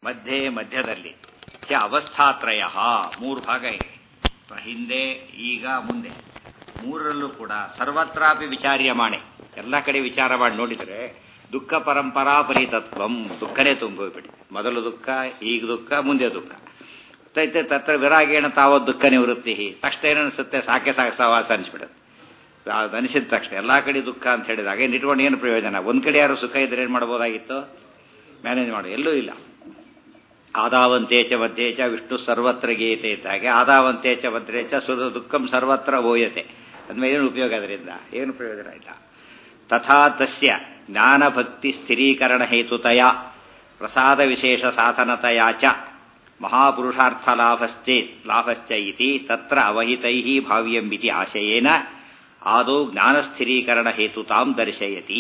ಮಧ್ಯೆ ಮಧ್ಯದಲ್ಲಿ ಚ ಅವಸ್ಥಾತ್ರಯ ಮೂರು ಭಾಗ ಇದೆ ಹಿಂದೆ ಈಗ ಮುಂದೆ ಮೂರರಲ್ಲೂ ಕೂಡ ಸರ್ವತ್ರಾಪಿ ವಿಚಾರ್ಯಮಾಣೆ ಎಲ್ಲ ಕಡೆ ವಿಚಾರ ಮಾಡಿ ನೋಡಿದರೆ ದುಃಖ ಪರಂಪರಾ ಪರಿತತ್ವಂ ದುಃಖನೇ ತುಂಬೋಗ್ಬಿಡಿ ಮೊದಲು ದುಃಖ ಈಗ ದುಃಖ ಮುಂದೆ ದುಃಖ ತೈತೆ ತತ್ರ ವಿರಾಗೇಣ ತಾವತ್ ದುಃಖ ನಿವೃತ್ತಿ ತಕ್ಷಣ ಏನನ್ಸುತ್ತೆ ಸಾಕೆ ಸಾಕು ಸವಾಸ ಅನಿಸ್ಬಿಡುತ್ತೆ ಅದು ಅನಿಸಿದ ತಕ್ಷಣ ಎಲ್ಲ ಕಡೆ ದುಃಖ ಅಂತ ಹೇಳಿದಾಗ ಏನು ಇಟ್ಕೊಂಡು ಏನು ಪ್ರಯೋಜನ ಒಂದು ಕಡೆ ಯಾರು ಸುಖ ಇದ್ರೆ ಏನು ಮಾಡ್ಬೋದಾಗಿತ್ತು ಮ್ಯಾನೇಜ್ ಮಾಡಿ ಎಲ್ಲೂ ಇಲ್ಲ ಆದಾವಂತೇಚ ಮಧ್ಯೇಚ ವಿಷ್ಣು ಸರ್ವತ್ರ ಗೀತೆ ಇದ್ದ ಹಾಗೆ ಆದಾವಂತೇಚ ಮಧ್ಯೇಚ ಸುರ ದುಃಖಂ ಸರ್ವತ್ರ ಓಯತೆ ಅಂದಮೇಲೆ ಏನು ಉಪಯೋಗ ಅದರಿಂದ ಏನು ಪ್ರಯೋಜನ ಇಲ್ಲ ತಥಾ ತಸ್ಯ ಜ್ಞಾನಭಕ್ತಿ ಸ್ಥಿರೀಕರಣ ಹೇತುತಯ ಪ್ರಸಾದ ವಿಶೇಷ ಸಾಧನತಯಾ ಚ ಮಹಾಪುರುಷಾರ್ಥ ಲಾಭಶ್ಚೇತ್ ಲಾಭಶ್ಚ ಇತಿ ತತ್ರ ಅವಹಿತೈ ಭಾವ್ಯಂಬಿತಿ ಆಶಯೇನ ಆದೌ ಜ್ಞಾನಸ್ಥಿರೀಕರಣ ಹೇತುತಾಂ ದರ್ಶಯತಿ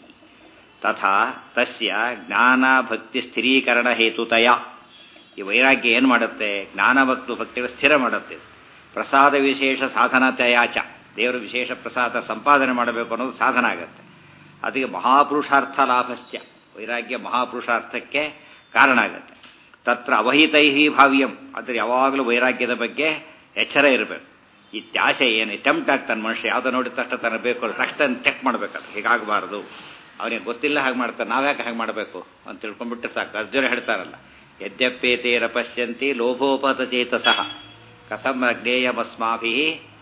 ತಥಾ ತಸ್ಯ ಜ್ಞಾನ ಭಕ್ತಿ ಸ್ಥಿರೀಕರಣ ಹೇತುತಯ ಈ ವೈರಾಗ್ಯ ಏನು ಮಾಡುತ್ತೆ ಜ್ಞಾನ ಮತ್ತು ಭಕ್ತಿಗಳು ಸ್ಥಿರ ಮಾಡುತ್ತೆ ಪ್ರಸಾದ ವಿಶೇಷ ಸಾಧನತೆಯಾಚ ದೇವರು ವಿಶೇಷ ಪ್ರಸಾದ ಸಂಪಾದನೆ ಮಾಡಬೇಕು ಅನ್ನೋದು ಸಾಧನ ಆಗುತ್ತೆ ಅದಕ್ಕೆ ಮಹಾಪುರುಷಾರ್ಥ ಲಾಭಶ್ಚ ವೈರಾಗ್ಯ ಮಹಾಪುರುಷಾರ್ಥಕ್ಕೆ ಕಾರಣ ಆಗುತ್ತೆ ತತ್ರ ಅವಹಿತೈ ಭಾವ್ಯಂ ಅದ್ರ ಯಾವಾಗಲೂ ವೈರಾಗ್ಯದ ಬಗ್ಗೆ ಎಚ್ಚರ ಇರಬೇಕು ಇತ್ಯಾಶೆ ಏನು ಟೆಂಪ್ಟ್ ಆಗ್ತಾನೆ ಮನುಷ್ಯ ಯಾವುದೋ ನೋಡಿದ ತಕ್ಷಣ ತನಗೆ ಬೇಕು ತಕ್ಷಣ ಚೆಕ್ ಮಾಡಬೇಕಂತ ಹೀಗಾಗಬಾರ್ದು ಅವನಿಗೆ ಗೊತ್ತಿಲ್ಲ ಹಾಗೆ ಮಾಡ್ತಾನೆ ನಾವ್ಯಾಕೆ ಹಾಗೆ ಮಾಡಬೇಕು ಅಂತ ತಿಳ್ಕೊಂಡ್ಬಿಟ್ರೆ ಸಾಕು ಅರ್ಜುನ ಹೇಳ್ತಾರಲ್ಲ ಯದ್ಯಪೇತೇರ ಪಶ್ಯಂತಿ ಲೋಭೋಪತ ಚೇತಸಃ ಕಥಂ ಅಜ್ಞೇಯಮಸ್ಮಾಭಿ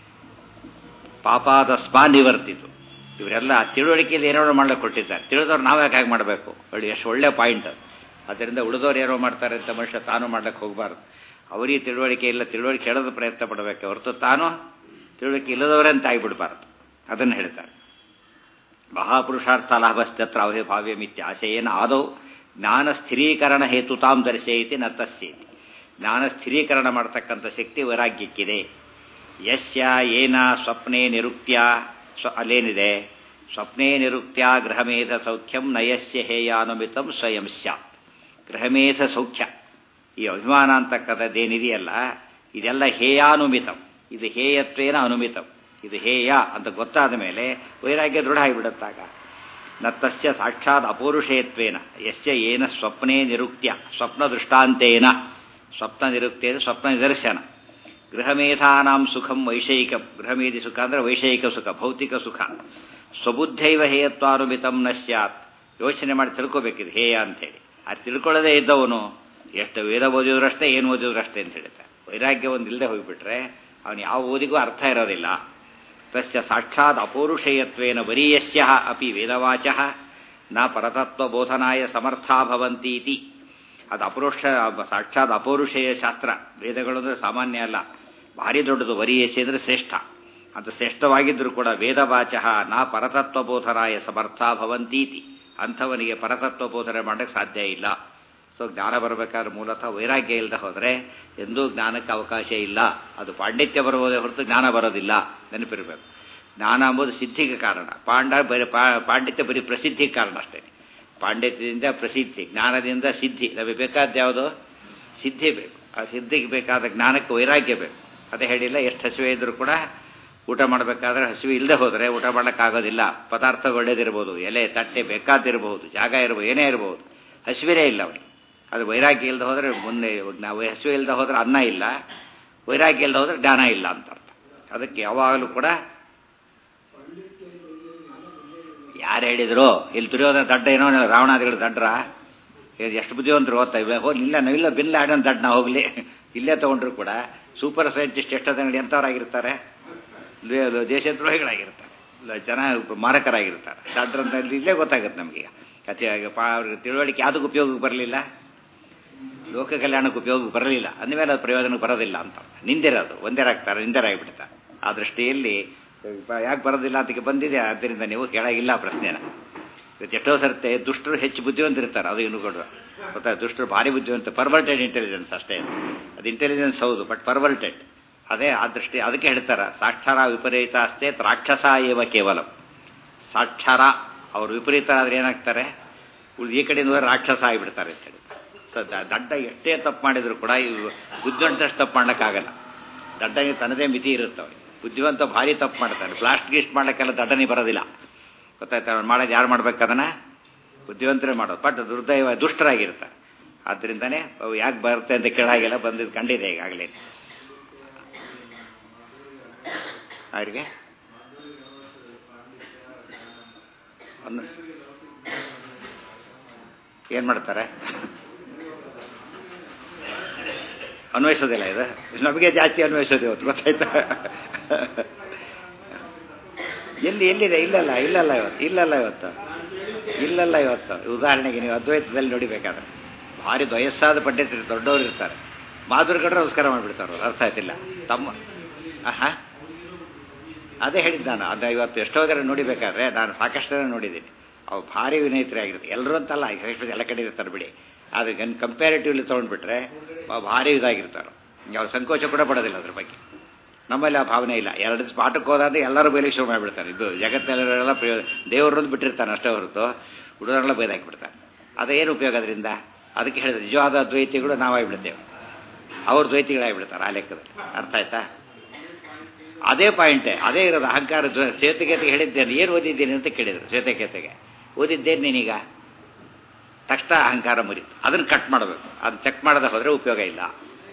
ಪಾಪಾದಸ್ಮಾ ನಿವರ್ತಿತು ಇವರೆಲ್ಲ ತಿಳುವಳಿಕೆಯಲ್ಲಿ ಏನೋ ಮಾಡ್ಲಿಕ್ಕೆ ಕೊಟ್ಟಿದ್ದಾರೆ ತಿಳಿದವ್ರು ನಾವು ಯಾಕೆ ಹಾಗೆ ಮಾಡಬೇಕು ಒಳ್ಳೆ ಎಷ್ಟು ಒಳ್ಳೆ ಪಾಯಿಂಟ್ ಅದು ಅದರಿಂದ ಉಳಿದವ್ರು ಏನೋ ಮಾಡ್ತಾರೆ ಅಂತ ಮನುಷ್ಯ ತಾನು ಮಾಡ್ಲಿಕ್ಕೆ ಹೋಗಬಾರ್ದು ಅವರಿಗೆ ತಿಳುವಳಿಕೆ ಇಲ್ಲ ತಿಳುವಳಿಕೆ ಹೇಳೋದು ಪ್ರಯತ್ನ ಪಡಬೇಕು ಹೊರತು ತಾನು ತಿಳುವಳಿಕೆ ಇಲ್ಲದವರೇ ಅಂತ ಆಗಿಬಿಡಬಾರ್ದು ಅದನ್ನು ಹೇಳ್ತಾರೆ ಮಹಾಪುರುಷಾರ್ಥ ಲಾಭಸ್ತತ್ರ ಅವೇ ಭಾವ್ಯಮಿತ್ಯಾಶಯೇನ ಆದೌ ಜ್ಞಾನ ಸ್ಥಿರೀಕರಣ ಹೇತುತಾಂ ದರ್ಶಯತಿ ನ ತಸ್ಯೇತಿ ಜ್ಞಾನ ಸ್ಥಿರೀಕರಣ ಮಾಡತಕ್ಕಂಥ ಶಕ್ತಿ ವೈರಾಗ್ಯಕ್ಕಿದೆ ಯಸ್ಯ ಏನ ಸ್ವಪ್ನೆ ನಿರುಕ್ತ್ಯ ಸ್ವ ಅಲ್ಲೇನಿದೆ ಸ್ವಪ್ನೆ ನಿರುಕ್ತ್ಯ ಗೃಹಮೇಧ ಸೌಖ್ಯಂ ನಯಸ್ಯ ಹೇಯಾನುಮಿತಂ ಸ್ವಯಂ ಸ್ಯಾತ್ ಗೃಹಮೇಧ ಸೌಖ್ಯ ಈ ಅಭಿಮಾನ ಅಂತಕ್ಕಂಥದ್ದೇನಿದೆಯಲ್ಲ ಇದೆಲ್ಲ ಹೇಯಾನುಮಿತಂ ಇದು ಹೇಯತ್ವೇನ ಅನುಮಿತಂ ಇದು ಹೇಯ ಅಂತ ಗೊತ್ತಾದ ಮೇಲೆ ವೈರಾಗ್ಯ ದೃಢ ಆಗಿಬಿಡುತ್ತಾಗ ನ ತಸ್ಯ ಸಾಕ್ಷಾತ್ ಅಪೌರುಷೇತ್ವೇನ ಯಸ್ಯ ಏನ ಸ್ವಪ್ನೇ ನಿರುಕ್ತ್ಯ ಸ್ವಪ್ನ ದೃಷ್ಟಾಂತೇನ ಸ್ವಪ್ನ ನಿರುಕ್ತೇನ ಸ್ವಪ್ನ ನಿದರ್ಶನ ಗೃಹಮೇಧಾನಾಂ ಸುಖಂ ವೈಷಯಿಕ ಗೃಹಮೇಧಿ ಸುಖ ಅಂದರೆ ವೈಷಯಿಕ ಸುಖ ಭೌತಿಕ ಸುಖ ಸ್ವಬುದ್ಧೈವ ಹೇಯತ್ವಾನುಮಿತಂ ನ ಸ್ಯಾತ್ ಯೋಚನೆ ಮಾಡಿ ತಿಳ್ಕೋಬೇಕಿದೆ ಹೇಯ ಅಂತೇಳಿ ಅದು ತಿಳ್ಕೊಳ್ಳೋದೇ ಇದ್ದವನು ಎಷ್ಟು ವೇದ ಓದಿದ್ರಷ್ಟೇ ಏನು ಓದಿದ್ರಷ್ಟೇ ಅಂತ ಹೇಳ್ತಾರೆ ವೈರಾಗ್ಯ ಒಂದು ಇಲ್ಲದೆ ಹೋಗಿಬಿಟ್ರೆ ಅವನು ಯಾವ ಓದಿಗೂ ಅರ್ಥ ಇರೋದಿಲ್ಲ ತಸ್ಯ ಸಾಕ್ಷಾತ್ ಅಪೌರುಷೇಯತ್ವೇನ ವರೀಯಸ್ಯ ಅಪಿ ವೇದವಾಚ ನ ಪರತತ್ವಬೋಧನಾಯ ಸಮರ್ಥಾ ಭವಂತೀತಿ ಅದು ಅಪರೋಕ್ಷ ಸಾಕ್ಷಾತ್ ಅಪೌರುಷೇಯ ಶಾಸ್ತ್ರ ವೇದಗಳು ಅಂದರೆ ಸಾಮಾನ್ಯ ಅಲ್ಲ ಭಾರಿ ದೊಡ್ಡದು ವರೀಯಸ್ಯ ಅಂದರೆ ಶ್ರೇಷ್ಠ ಅದು ಶ್ರೇಷ್ಠವಾಗಿದ್ದರೂ ಕೂಡ ವೇದವಾಚ ನ ಪರತತ್ವಬೋಧನಾಯ ಸಮರ್ಥಾ ಭವಂತೀತಿ ಅಂಥವನಿಗೆ ಪರತತ್ವ ಬೋಧನೆ ಮಾಡೋಕ್ಕೆ ಸಾಧ್ಯ ಇಲ್ಲ ಸೊ ಜ್ಞಾನ ಬರಬೇಕಾದ್ರೆ ಮೂಲತಃ ವೈರಾಗ್ಯ ಇಲ್ಲದೆ ಹೋದರೆ ಎಂದೂ ಜ್ಞಾನಕ್ಕೆ ಅವಕಾಶ ಇಲ್ಲ ಅದು ಪಾಂಡಿತ್ಯ ಬರುವುದೇ ಹೊರತು ಜ್ಞಾನ ಬರೋದಿಲ್ಲ ನೆನಪಿರಬೇಕು ಜ್ಞಾನ ಎಂಬುದು ಸಿದ್ಧಿಗೆ ಕಾರಣ ಪಾಂಡ ಬರೀ ಪಾಂಡಿತ್ಯ ಬರೀ ಪ್ರಸಿದ್ಧಿಗೆ ಕಾರಣ ಅಷ್ಟೇ ಪಾಂಡಿತ್ಯದಿಂದ ಪ್ರಸಿದ್ಧಿ ಜ್ಞಾನದಿಂದ ಸಿದ್ಧಿ ನಮಗೆ ಬೇಕಾದ ಯಾವುದು ಸಿದ್ಧಿ ಬೇಕು ಆ ಸಿದ್ಧಿಗೆ ಬೇಕಾದ ಜ್ಞಾನಕ್ಕೆ ವೈರಾಗ್ಯ ಬೇಕು ಅದೇ ಹೇಳಿಲ್ಲ ಎಷ್ಟು ಹಸಿವೆ ಇದ್ರೂ ಕೂಡ ಊಟ ಮಾಡಬೇಕಾದ್ರೆ ಹಸಿವೆ ಇಲ್ಲದೆ ಹೋದರೆ ಊಟ ಮಾಡೋಕ್ಕಾಗೋದಿಲ್ಲ ಪದಾರ್ಥ ಒಳ್ಳೇದಿರ್ಬೋದು ಎಲೆ ತಟ್ಟೆ ಬೇಕಾದಿರಬಹುದು ಜಾಗ ಇರ್ಬೋದು ಏನೇ ಇರಬಹುದು ಹಸಿವೆನೇ ಇಲ್ಲ ಅವನಿಗೆ ಅದು ವೈರಾಗ್ಯ ಇಲ್ಲದೆ ಹೋದರೆ ಮುಂದೆ ನಾವು ಹಸಿವೆ ಇಲ್ಲದೆ ಹೋದರೆ ಅನ್ನ ಇಲ್ಲ ವೈರಾಗ್ಯ ಇಲ್ಲದೆ ಹೋದರೆ ಜ್ಞಾನ ಇಲ್ಲ ಅಂತ ಅರ್ಥ ಅದಕ್ಕೆ ಯಾವಾಗಲೂ ಕೂಡ ಯಾರು ಹೇಳಿದ್ರು ಇಲ್ಲಿ ದುರ್ಯೋಧನ ದಡ್ಡ ಏನೋ ರಾವಣಾದಿಗಳು ದಡ್ರ ಎಷ್ಟು ಬುದ್ಧಿವಂತರು ಓದ್ತಾ ಇವೆ ಹೋಗಿ ಇಲ್ಲ ನಾವಿಲ್ಲ ಬಿಲ್ ಆಡೋನ್ ದಡ್ಡ ನಾವು ಹೋಗಲಿ ಇಲ್ಲೇ ತೊಗೊಂಡ್ರು ಕೂಡ ಸೂಪರ್ ಸೈಂಟಿಸ್ಟ್ ಎಷ್ಟೊತ್ತಂಗಡಿ ಎಂಥವ್ರಾಗಿರ್ತಾರೆ ದೇಶದ್ರೋಹಿಗಳಾಗಿರ್ತಾರೆ ಜನ ಮಾರಕರಾಗಿರ್ತಾರೆ ದಡ್ರಂತ ಇಲ್ಲೇ ಗೊತ್ತಾಗುತ್ತೆ ನಮಗೆ ಕಥೆ ಅವ್ರಿಗೆ ತಿಳುವಳಿಕೆ ಯಾವುದಕ್ಕೆ ಉಪಯೋಗಕ್ಕೆ ಬರಲಿಲ್ಲ ಲೋಕ ಕಲ್ಯಾಣಕ್ಕೆ ಉಪಯೋಗಕ್ಕೆ ಬರಲಿಲ್ಲ ಅಂದಮೇಲೆ ಅದು ಪ್ರಯೋಜನಕ್ಕೆ ಬರೋದಿಲ್ಲ ಅಂತ ನಿಂದಿರೋದು ಒಂದೇರಾಗ್ತಾರೆ ನಿಂದರಾಗಿಬಿಡ್ತಾರೆ ಆ ದೃಷ್ಟಿಯಲ್ಲಿ ಯಾಕೆ ಬರೋದಿಲ್ಲ ಅಂತ ಬಂದಿದೆ ಆದ್ದರಿಂದ ನೀವು ಕೇಳಾಗಿಲ್ಲ ಪ್ರಶ್ನೆನ ಇವತ್ತು ಎಷ್ಟೋ ಸರ್ತೆ ದುಷ್ಟರು ಹೆಚ್ಚು ಬುದ್ಧಿವಂತಿರ್ತಾರೆ ಅದು ಇನ್ನು ಕೂಡ ಗೊತ್ತಾ ದುಷ್ಟರು ಭಾರಿ ಬುದ್ಧಿವಂತ ಪರ್ವರ್ಟೆಡ್ ಇಂಟೆಲಿಜೆನ್ಸ್ ಅಷ್ಟೇ ಅದು ಇಂಟೆಲಿಜೆನ್ಸ್ ಹೌದು ಬಟ್ ಪರ್ವರ್ಟೆಡ್ ಅದೇ ಆ ದೃಷ್ಟಿ ಅದಕ್ಕೆ ಹೇಳ್ತಾರೆ ಸಾಕ್ಷರ ವಿಪರೀತ ಅಷ್ಟೇ ರಾಕ್ಷಸ ಏವ ಕೇವಲ ಸಾಕ್ಷರ ಅವರು ವಿಪರೀತ ಆದರೆ ಏನಾಗ್ತಾರೆ ಈ ಕಡೆಯಿಂದ ರಾಕ್ಷಸ ಆಗಿಬಿಡ್ತಾರೆ ಅಂತ ಹೇಳಿ ಸೊ ದಡ್ಡ ಎಷ್ಟೇ ತಪ್ಪು ಮಾಡಿದ್ರು ಕೂಡ ಇವು ಬುದ್ಧಿವಂತಷ್ಟು ತಪ್ಪು ಮಾಡೋಕ್ಕಾಗಲ್ಲ ದಡ್ಡನಿಗೆ ತನ್ನದೇ ಮಿತಿ ಇರುತ್ತೆ ಅವ್ರಿಗೆ ಬುದ್ಧಿವಂತ ಭಾರಿ ತಪ್ಪು ಮಾಡ್ತಾನೆ ಬ್ಲಾಸ್ಟ್ ಗೀಸ್ಟ್ ಮಾಡೋಕ್ಕೆಲ್ಲ ದಡ್ಡನಿ ಬರೋದಿಲ್ಲ ಗೊತ್ತಾಯ್ತಾ ಅವ್ನು ಮಾಡೋದು ಯಾರು ಮಾಡ್ಬೇಕು ಅದನ್ನು ಬುದ್ಧಿವಂತರೇ ಮಾಡೋದು ಬಟ್ ದುರ್ದೈವ ದುಷ್ಟರಾಗಿರ್ತಾರೆ ಆದ್ದರಿಂದನೇ ಅವು ಯಾಕೆ ಬರುತ್ತೆ ಅಂತ ಕೇಳಾಗಿಲ್ಲ ಬಂದಿದ್ದು ಕಂಡಿದೆ ಈಗಾಗಲೇ ಅವರಿಗೆ ಒಂದು ಏನು ಮಾಡ್ತಾರೆ ಅನ್ವಯಿಸೋದಿಲ್ಲ ಇದು ನಮಗೆ ಜಾಸ್ತಿ ಅನ್ವಯಿಸೋದು ಇವತ್ತು ಗೊತ್ತಾಯ್ತಾ ಎಲ್ಲಿ ಎಲ್ಲಿದೆ ಇಲ್ಲಲ್ಲ ಇಲ್ಲಲ್ಲ ಇವತ್ತು ಇಲ್ಲಲ್ಲ ಇವತ್ತು ಇಲ್ಲಲ್ಲ ಇವತ್ತು ಉದಾಹರಣೆಗೆ ನೀವು ಅದ್ವೈತದಲ್ಲಿ ನೋಡಿಬೇಕಾದ್ರೆ ಭಾರಿ ವಯಸ್ಸಾದ ಪಂಡಿತರು ದೊಡ್ಡವರು ಇರ್ತಾರೆ ಮಾಧುರ್ಗಡ್ರೆ ನಮಸ್ಕಾರ ಮಾಡಿಬಿಡ್ತಾರೆ ಅವ್ರು ಅರ್ಥ ಆಯ್ತಿಲ್ಲ ತಮ್ಮ ಆಹಾ ಅದೇ ಹೇಳಿದ್ದು ನಾನು ಅದು ಇವತ್ತು ಎಷ್ಟೋ ಜನ ನೋಡಿಬೇಕಾದ್ರೆ ನಾನು ಸಾಕಷ್ಟು ಜನ ನೋಡಿದ್ದೀನಿ ಅವು ಭಾರಿ ವಿನಯಿತರೇ ಆಗಿರುತ್ತೆ ಎಲ್ಲರೂ ಅಂತಲ್ಲ ಎಲ್ಲ ಕಡೆ ಇರ್ತಾರೆ ಬಿಡಿ ಆದರೆ ಗನ್ ಕಂಪ್ಯಾರಿಟಿವ್ಲಿ ತೊಗೊಂಡ್ಬಿಟ್ರೆ ಭಾರಿ ಇದಾಗಿರ್ತಾರೆ ಅವ್ರು ಸಂಕೋಚ ಕೂಡ ಪಡೋದಿಲ್ಲ ಅದ್ರ ಬಗ್ಗೆ ನಮ್ಮಲ್ಲಿ ಆ ಭಾವನೆ ಇಲ್ಲ ಎರಡು ದಿವಸ ಪಾಠಕ್ಕೆ ಹೋದಾದ್ರೆ ಎಲ್ಲರೂ ಬೈಲಿಕ್ಕೆ ಶುರು ಮಾಡಿಬಿಡ್ತಾರೆ ಇದು ಜಗತ್ತೆಲ್ಲರೆಲ್ಲ ದೇವರೊಂದು ಬಿಟ್ಟಿರ್ತಾನೆ ಅಷ್ಟೇ ಹೊರತು ಹುಡುಗರೆಲ್ಲ ಬೈದು ಹಾಕಿಬಿಡ್ತಾರೆ ಅದೇನು ಉಪಯೋಗ ಅದರಿಂದ ಅದಕ್ಕೆ ಹೇಳಿದ್ರೆ ನಿಜವಾದ ದ್ವೈತಿಗಳು ನಾವಾಗಿಬಿಡ್ತೇವೆ ಅವ್ರ ದ್ವೈತಿಗಳಾಗಿಬಿಡ್ತಾರೆ ಆ ಲೆಕ್ಕದಲ್ಲಿ ಅರ್ಥ ಆಯ್ತಾ ಅದೇ ಪಾಯಿಂಟೇ ಅದೇ ಇರೋದು ಅಹಂಕಾರ ಶ್ವೇತಕೇತೆಗೆ ಹೇಳಿದ್ದೇನೆ ಏನು ಓದಿದ್ದೀನಿ ಅಂತ ಕೇಳಿದರು ಶ್ವೇತಕೇತೆಗೆ ಓದಿದ್ದೇನೆ ನೀನೀಗ ತಕ್ಷಣ ಅಹಂಕಾರ ಮುರಿತು ಅದನ್ನು ಕಟ್ ಮಾಡಬೇಕು ಅದನ್ನ ಚೆಕ್ ಮಾಡದೆ ಹೋದರೆ ಉಪಯೋಗ ಇಲ್ಲ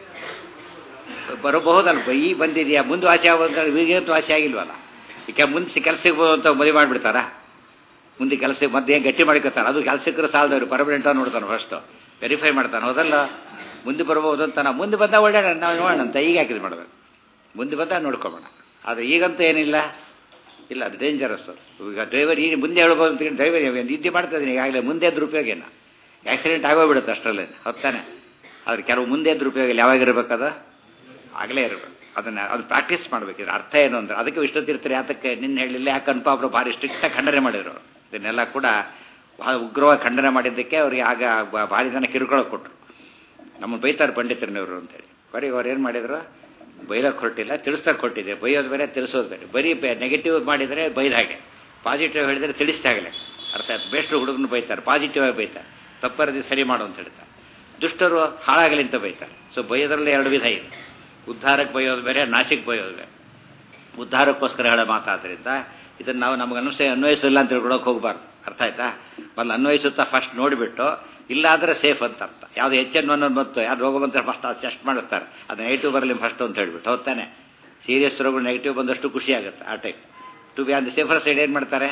ಬರಬಹುದಲ್ವ ಈ ಬಂದಿದೆಯಾ ಮುಂದೆ ವಾಸಿ ಆಗೋದ್ರೆ ಈಗಂತೂ ವಾಸಿ ಆಗಿಲ್ವಲ್ಲ ಈಗ ಮುಂದೆ ಕೆಲಸ ಸಿಗ್ಬೋದು ಅಂತ ಮದುವೆ ಮಾಡಿಬಿಡ್ತಾರಾ ಮುಂದೆ ಕೆಲಸಕ್ಕೆ ಮತ್ತೆ ಏನು ಗಟ್ಟಿ ಮಾಡ್ಕೊತಾರೆ ಅದು ಕೆಲಸಕ್ಕರು ಸಾಲದವ್ರು ಪರ್ಮನೆಂಟ್ ನೋಡ್ತಾನೆ ಫಸ್ಟು ವೆರಿಫೈ ಮಾಡ್ತಾನೆ ಹೌದಲ್ಲ ಮುಂದೆ ಬರ್ಬೋದು ಅಂತ ನಾವು ಮುಂದೆ ಬಂದ ಒಳ್ಳೆ ನಾವು ನೋಡೋಣ ಅಂತ ಈಗ ಹಾಕಿದ್ ಮಾಡಬೇಕು ಮುಂದೆ ಬಂದ ನೋಡ್ಕೊಬೋಣ ಆದರೆ ಈಗಂತೂ ಏನಿಲ್ಲ ಇಲ್ಲ ಅದು ಡೇಂಜರಸ್ ಈಗ ಡ್ರೈವರ್ ಈಗ ಮುಂದೆ ಹೇಳ್ಬೋದು ಅಂತ ಡ್ರೈವರ್ ನಿದ್ದೆ ಮಾಡ್ತಾ ಇದ್ದೀನಿ ಈಗಾಗಲೇ ಮುಂದೆ ದುರುಪಯೋಗ ಏನು ಆಕ್ಸಿಡೆಂಟ್ ಆಗೋಗ್ಬಿಡುತ್ತೆ ಅಷ್ಟರಲ್ಲೇ ಹೊತ್ತಾನೆ ಆದ್ರೆ ಕೆಲವು ಮುಂದೆ ದುರುಪಯೋಗ ಇಲ್ಲ ಯಾವಾಗ ಇರಬೇಕದು ಆಗಲೇ ಇರಬೇಕು ಅದನ್ನು ಅದು ಪ್ರಾಕ್ಟೀಸ್ ಮಾಡಬೇಕು ಇದು ಅರ್ಥ ಏನು ಅಂದ್ರೆ ಅದಕ್ಕೆ ವಿಷ್ಣುತೀರ್ಥರು ಯಾತಕ್ಕೆ ನಿನ್ನ ಹೇಳಿಲ್ಲ ಯಾಕೆ ಅನ್ಪಾಬ್ರು ಭಾರಿ ಸ್ಟ್ರಿಕ್ಟಾಗಿ ಖಂಡನೆ ಮಾಡಿದರು ಇದನ್ನೆಲ್ಲ ಕೂಡ ಭಾಳ ಉಗ್ರವಾಗಿ ಖಂಡನೆ ಮಾಡಿದ್ದಕ್ಕೆ ಅವ್ರಿಗೆ ಆಗ ಭಾರಿ ಜನ ಕಿರುಕುಳ ಕೊಟ್ಟರು ನಮ್ಮನ್ನು ಬೈತಾರೆ ಪಂಡಿತರನವರು ಅಂತೇಳಿ ಬರೀ ಅವ್ರು ಏನು ಮಾಡಿದ್ರು ಬೈಲಕ್ಕೆ ಹೊರಟಿಲ್ಲ ತಿಳಿಸ್ತಾರೆ ಕೊಟ್ಟಿದೆ ಬೈಯೋದು ಬೇರೆ ತಿಳಿಸೋದು ಬೇರೆ ಬರೀ ನೆಗೆಟಿವ್ ಮಾಡಿದರೆ ಬೈದ ಹಾಗೆ ಪಾಸಿಟಿವ್ ಹೇಳಿದರೆ ತಿಳಿಸ್ದಾಗಲೇ ಅರ್ಥ ಆಯ್ತು ಬೆಸ್ಟ್ ಹುಡುಗನ ಬೈತಾರೆ ಪಾಸಿಟಿವ್ ಆಗಿ ಬೈತಾರೆ ತಪ್ಪರದಿ ಸರಿ ಮಾಡು ಅಂತ ಹೇಳ್ತಾರೆ ದುಷ್ಟರು ಹಾಳಾಗಲಿ ಅಂತ ಬೈತಾರೆ ಸೊ ಬೈಯೋದ್ರಲ್ಲಿ ಎರಡು ವಿಧ ಇದೆ ಉದ್ಧಾರಕ್ಕೆ ಬೈಯೋದು ಬೇರೆ ನಾಶಕ್ಕೆ ಬೈಯೋದು ಬೇರೆ ಉದ್ಧಾರಕ್ಕೋಸ್ಕರ ಹೇಳೋ ಮಾತಾದ್ರಿಂದ ಇದನ್ನು ನಾವು ನಮಗೆ ಅನ್ವಯ ಅನ್ವಯಿಸಿಲ್ಲ ಅಂತ ತಿಳ್ಕೊಳಕ್ಕೆ ಹೋಗಬಾರ್ದು ಅರ್ಥ ಆಯ್ತಾ ಮೊದಲು ಅನ್ವಯಿಸುತ್ತಾ ಫಸ್ಟ್ ನೋಡಿಬಿಟ್ಟು ಇಲ್ಲ ಆದರೆ ಸೇಫ್ ಅಂತ ಅರ್ಥ ಯಾವುದು ಎಚ್ ಎನ್ ಒನ್ ಬಂತು ಯಾವ್ದು ರೋಗ ಬಂತಾರೆ ಫಸ್ಟ್ ಅದು ಟೆಸ್ಟ್ ಮಾಡಿಸ್ತಾರೆ ಅದು ನೆಗೆಟಿವ್ ಬರಲಿ ಫಸ್ಟ್ ಅಂತ ಹೇಳ್ಬಿಟ್ಟು ಹೋಗ್ತಾನೆ ಸೀರಿಯಸ್ ರೋಗಗಳು ನೆಗೆಟಿವ್ ಬಂದಷ್ಟು ಖುಷಿ ಆಗುತ್ತೆ ಆ type to be on the safer side ಏನು ಮಾಡ್ತಾರೆ